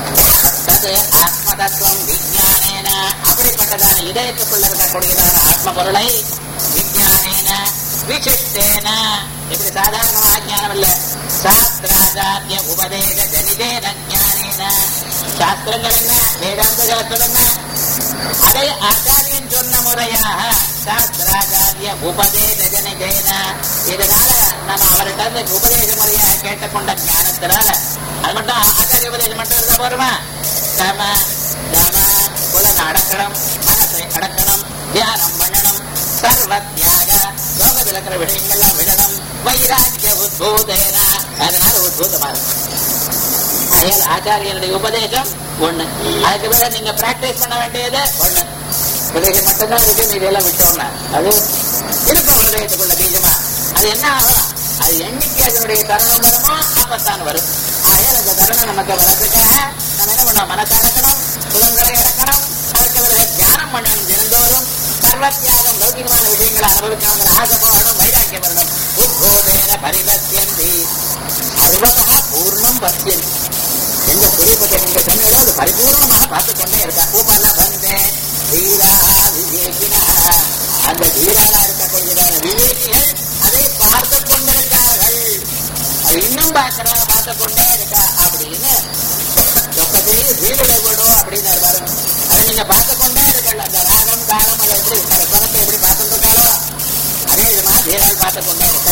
தது ஆத்ம தத்துவம் விஜயானேன அப்படிப்பட்டதான இதயத்துக்குள்ள இருக்கக்கூடியதான ஆத்ம பொருளை விஜயானேன விசிஷ்டேன இப்படி சாதாரணமா ஞானம் இல்ல சாஸ்திராச்சாரிய உபதேச ஜனிதேன ஞானேன சாஸ்திரங்கள் என்ன வேதாந்த சாஸ்திரம் என்ன அதை ஆச்சாரியன் சொன்ன முறையாக சாஸ்திராச்சாரிய உபதேச ஜனிதேன இதனால நம்ம அவர்கிட்ட இருந்து உபதேச முறையாக கேட்டுக்கொண்ட ஞானத்தினால அது மட்டும் ஆச்சாரிய உபதேசம் மட்டும் இருந்தா போருமா தம தம புலன் அடக்கணும் மனசை அடக்கணும் தியானம் பண்ணணும் சர்வ தியாக லோகத்தில் இருக்கிற விஷயங்கள்லாம் விடணும் வைராக்கிய உத்பூதேன அதனால உத்பூதமா இருக்கும் ஆகையால் ஆச்சாரியனுடைய உபதேசம் ஒண்ணு அதுக்கு பிறகு நீங்க பிராக்டிஸ் பண்ண வேண்டியது ஒண்ணு உபதேசம் மட்டும்தான் இருக்கு மீதி எல்லாம் விட்டோம்னா அது இருக்கும் ஹிருதயத்துக்குள்ள பீஜமா அது என்ன ஆகும் அது என்னைக்கு அதனுடைய தருணம் வருமோ அப்பத்தான் வரும் ஆகையால் அந்த தருணம் நமக்கு வரதுக்காக நம்ம என்ன பண்ணோம் மனசை அடக்கணும் புலன்களை அடக்கணும் அதுக்கு பிறகு தியானம் பண்ணணும் தினந்தோறும் சர்வத்தியாகம் லௌகிகமான விஷயங்களை அனுபவிக்கணுங்கிற ஆசை போகணும் வைராக்கியம் வரணும் உத்போதேன பரிபத்தியந்தி சர்வதா பூர்ணம் பத்தியந்தி எந்த சுரூபத்தை நீங்க சொன்னீங்களோ அது பரிபூர்ணமாக பார்த்துக் கொண்டே இருக்கா உபல வந்தே வீரா விவேகினா அந்த வீராளா இருக்கக்கூடியதான விவேகிகள் அதை பார்த்து கொண்டிருக்கார்கள் அது இன்னும் பார்க்கிறா பார்த்து கொண்டே இருக்கா அப்படின்னு சொக்கத்தையும் சீருடை விடும் அப்படின்னு வரும் அதை நீங்க பார்த்து கொண்டே இருக்கல அந்த ராகம் தாகம் அதை எப்படி அந்த குணத்தை எப்படி பார்த்துட்டு இருக்காளோ அதே விதமா வீரால் பார்த்து கொண்டே இருக்கா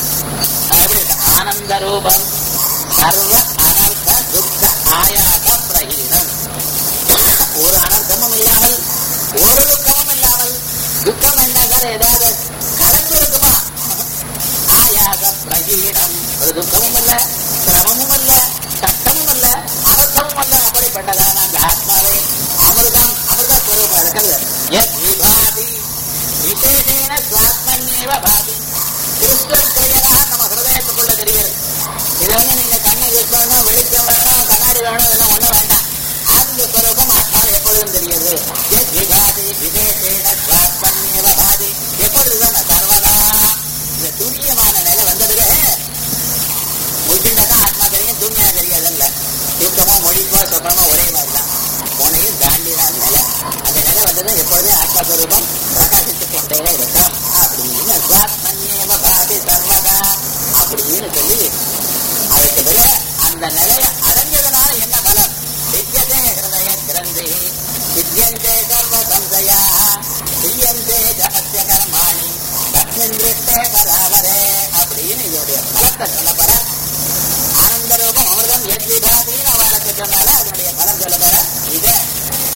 அது எப்படி இருக்கு ஆனந்த ரூபம் சர்வ அனர்த்த துக்க ஆயாக பிரகீதம் ஒரு அனர்த்தமும் இல்லாமல் ஒரு துக்கமும் இல்லாமல் துக்கம் என்றால் ஏதாவது கலந்து இருக்குமா ஆயாக பிரகீடம் ஒரு துக்கமும் இல்ல சிரமமும் இல்ல கஷ்டமும் இல்ல அனர்த்தமும் அல்ல அப்படிப்பட்டதான அந்த ஆத்மாவை அமிர்தம் அமிர்த ஸ்வரூபம் இருக்கிறது எத் விபாதி விசேஷேன சுவாத்மன்யேவ பாதி கிறிஸ்டல் கிளியரா நம்ம ஹிருதயத்துக்குள்ள தெரிகிறது இது வந்து நீங்க கண்ணை யூஸ் பண்ணணும் வெளிச்சம் வேணும் கண்ணாடி வேணும் இதெல்லாம் ஒண்ணும் வேண்டாம் அந்த ஸ்வரூபம் ஆத்மாவில் எப்பொழுதும் தெரியுது எத் விபாதி விசேஷேன சுவாத்மன்யேவ பாதி எப்பொழுதுதான் சர்வதா இந்த துல்லியமான நிலை வந்ததுல முடிச்சுட்டாக்கா ஆத்மா தெரியும் தூங்கினா தெரியாதுல்ல தூக்கமோ மொழிப்போ சொப்பனமோ ஒரே மாதிரி தான் உனையும் தாண்டினான் நிலை அந்த நிலை வந்தது எப்பொழுதும் ஆத்மஸ்வரூபம் பிரகாசித்துக் கொண்டே இருக்கும் அப்படின்னு சுவாத்மன்யேவ பாதி சர்வதா அப்படின்னு சொல்லி அதுக்கு பிறகு அந்த நிலையை அடைஞ்சதுனால என்ன பலம் வித்தியதே ஹிருதய கிரந்தி வித்தியந்தே சர்வ சம்சயா பிரியந்தே ஜபத்திய கர்மாணி தஸ்மின் திருஷ்டே பராவரே அப்படின்னு இதனுடைய பலத்தை சொல்ல போற ஆனந்த ரூபம் அமிர்தம் எத் விபாதின்னு அவளுக்கு சொன்னால அதனுடைய பலம் சொல்ல போற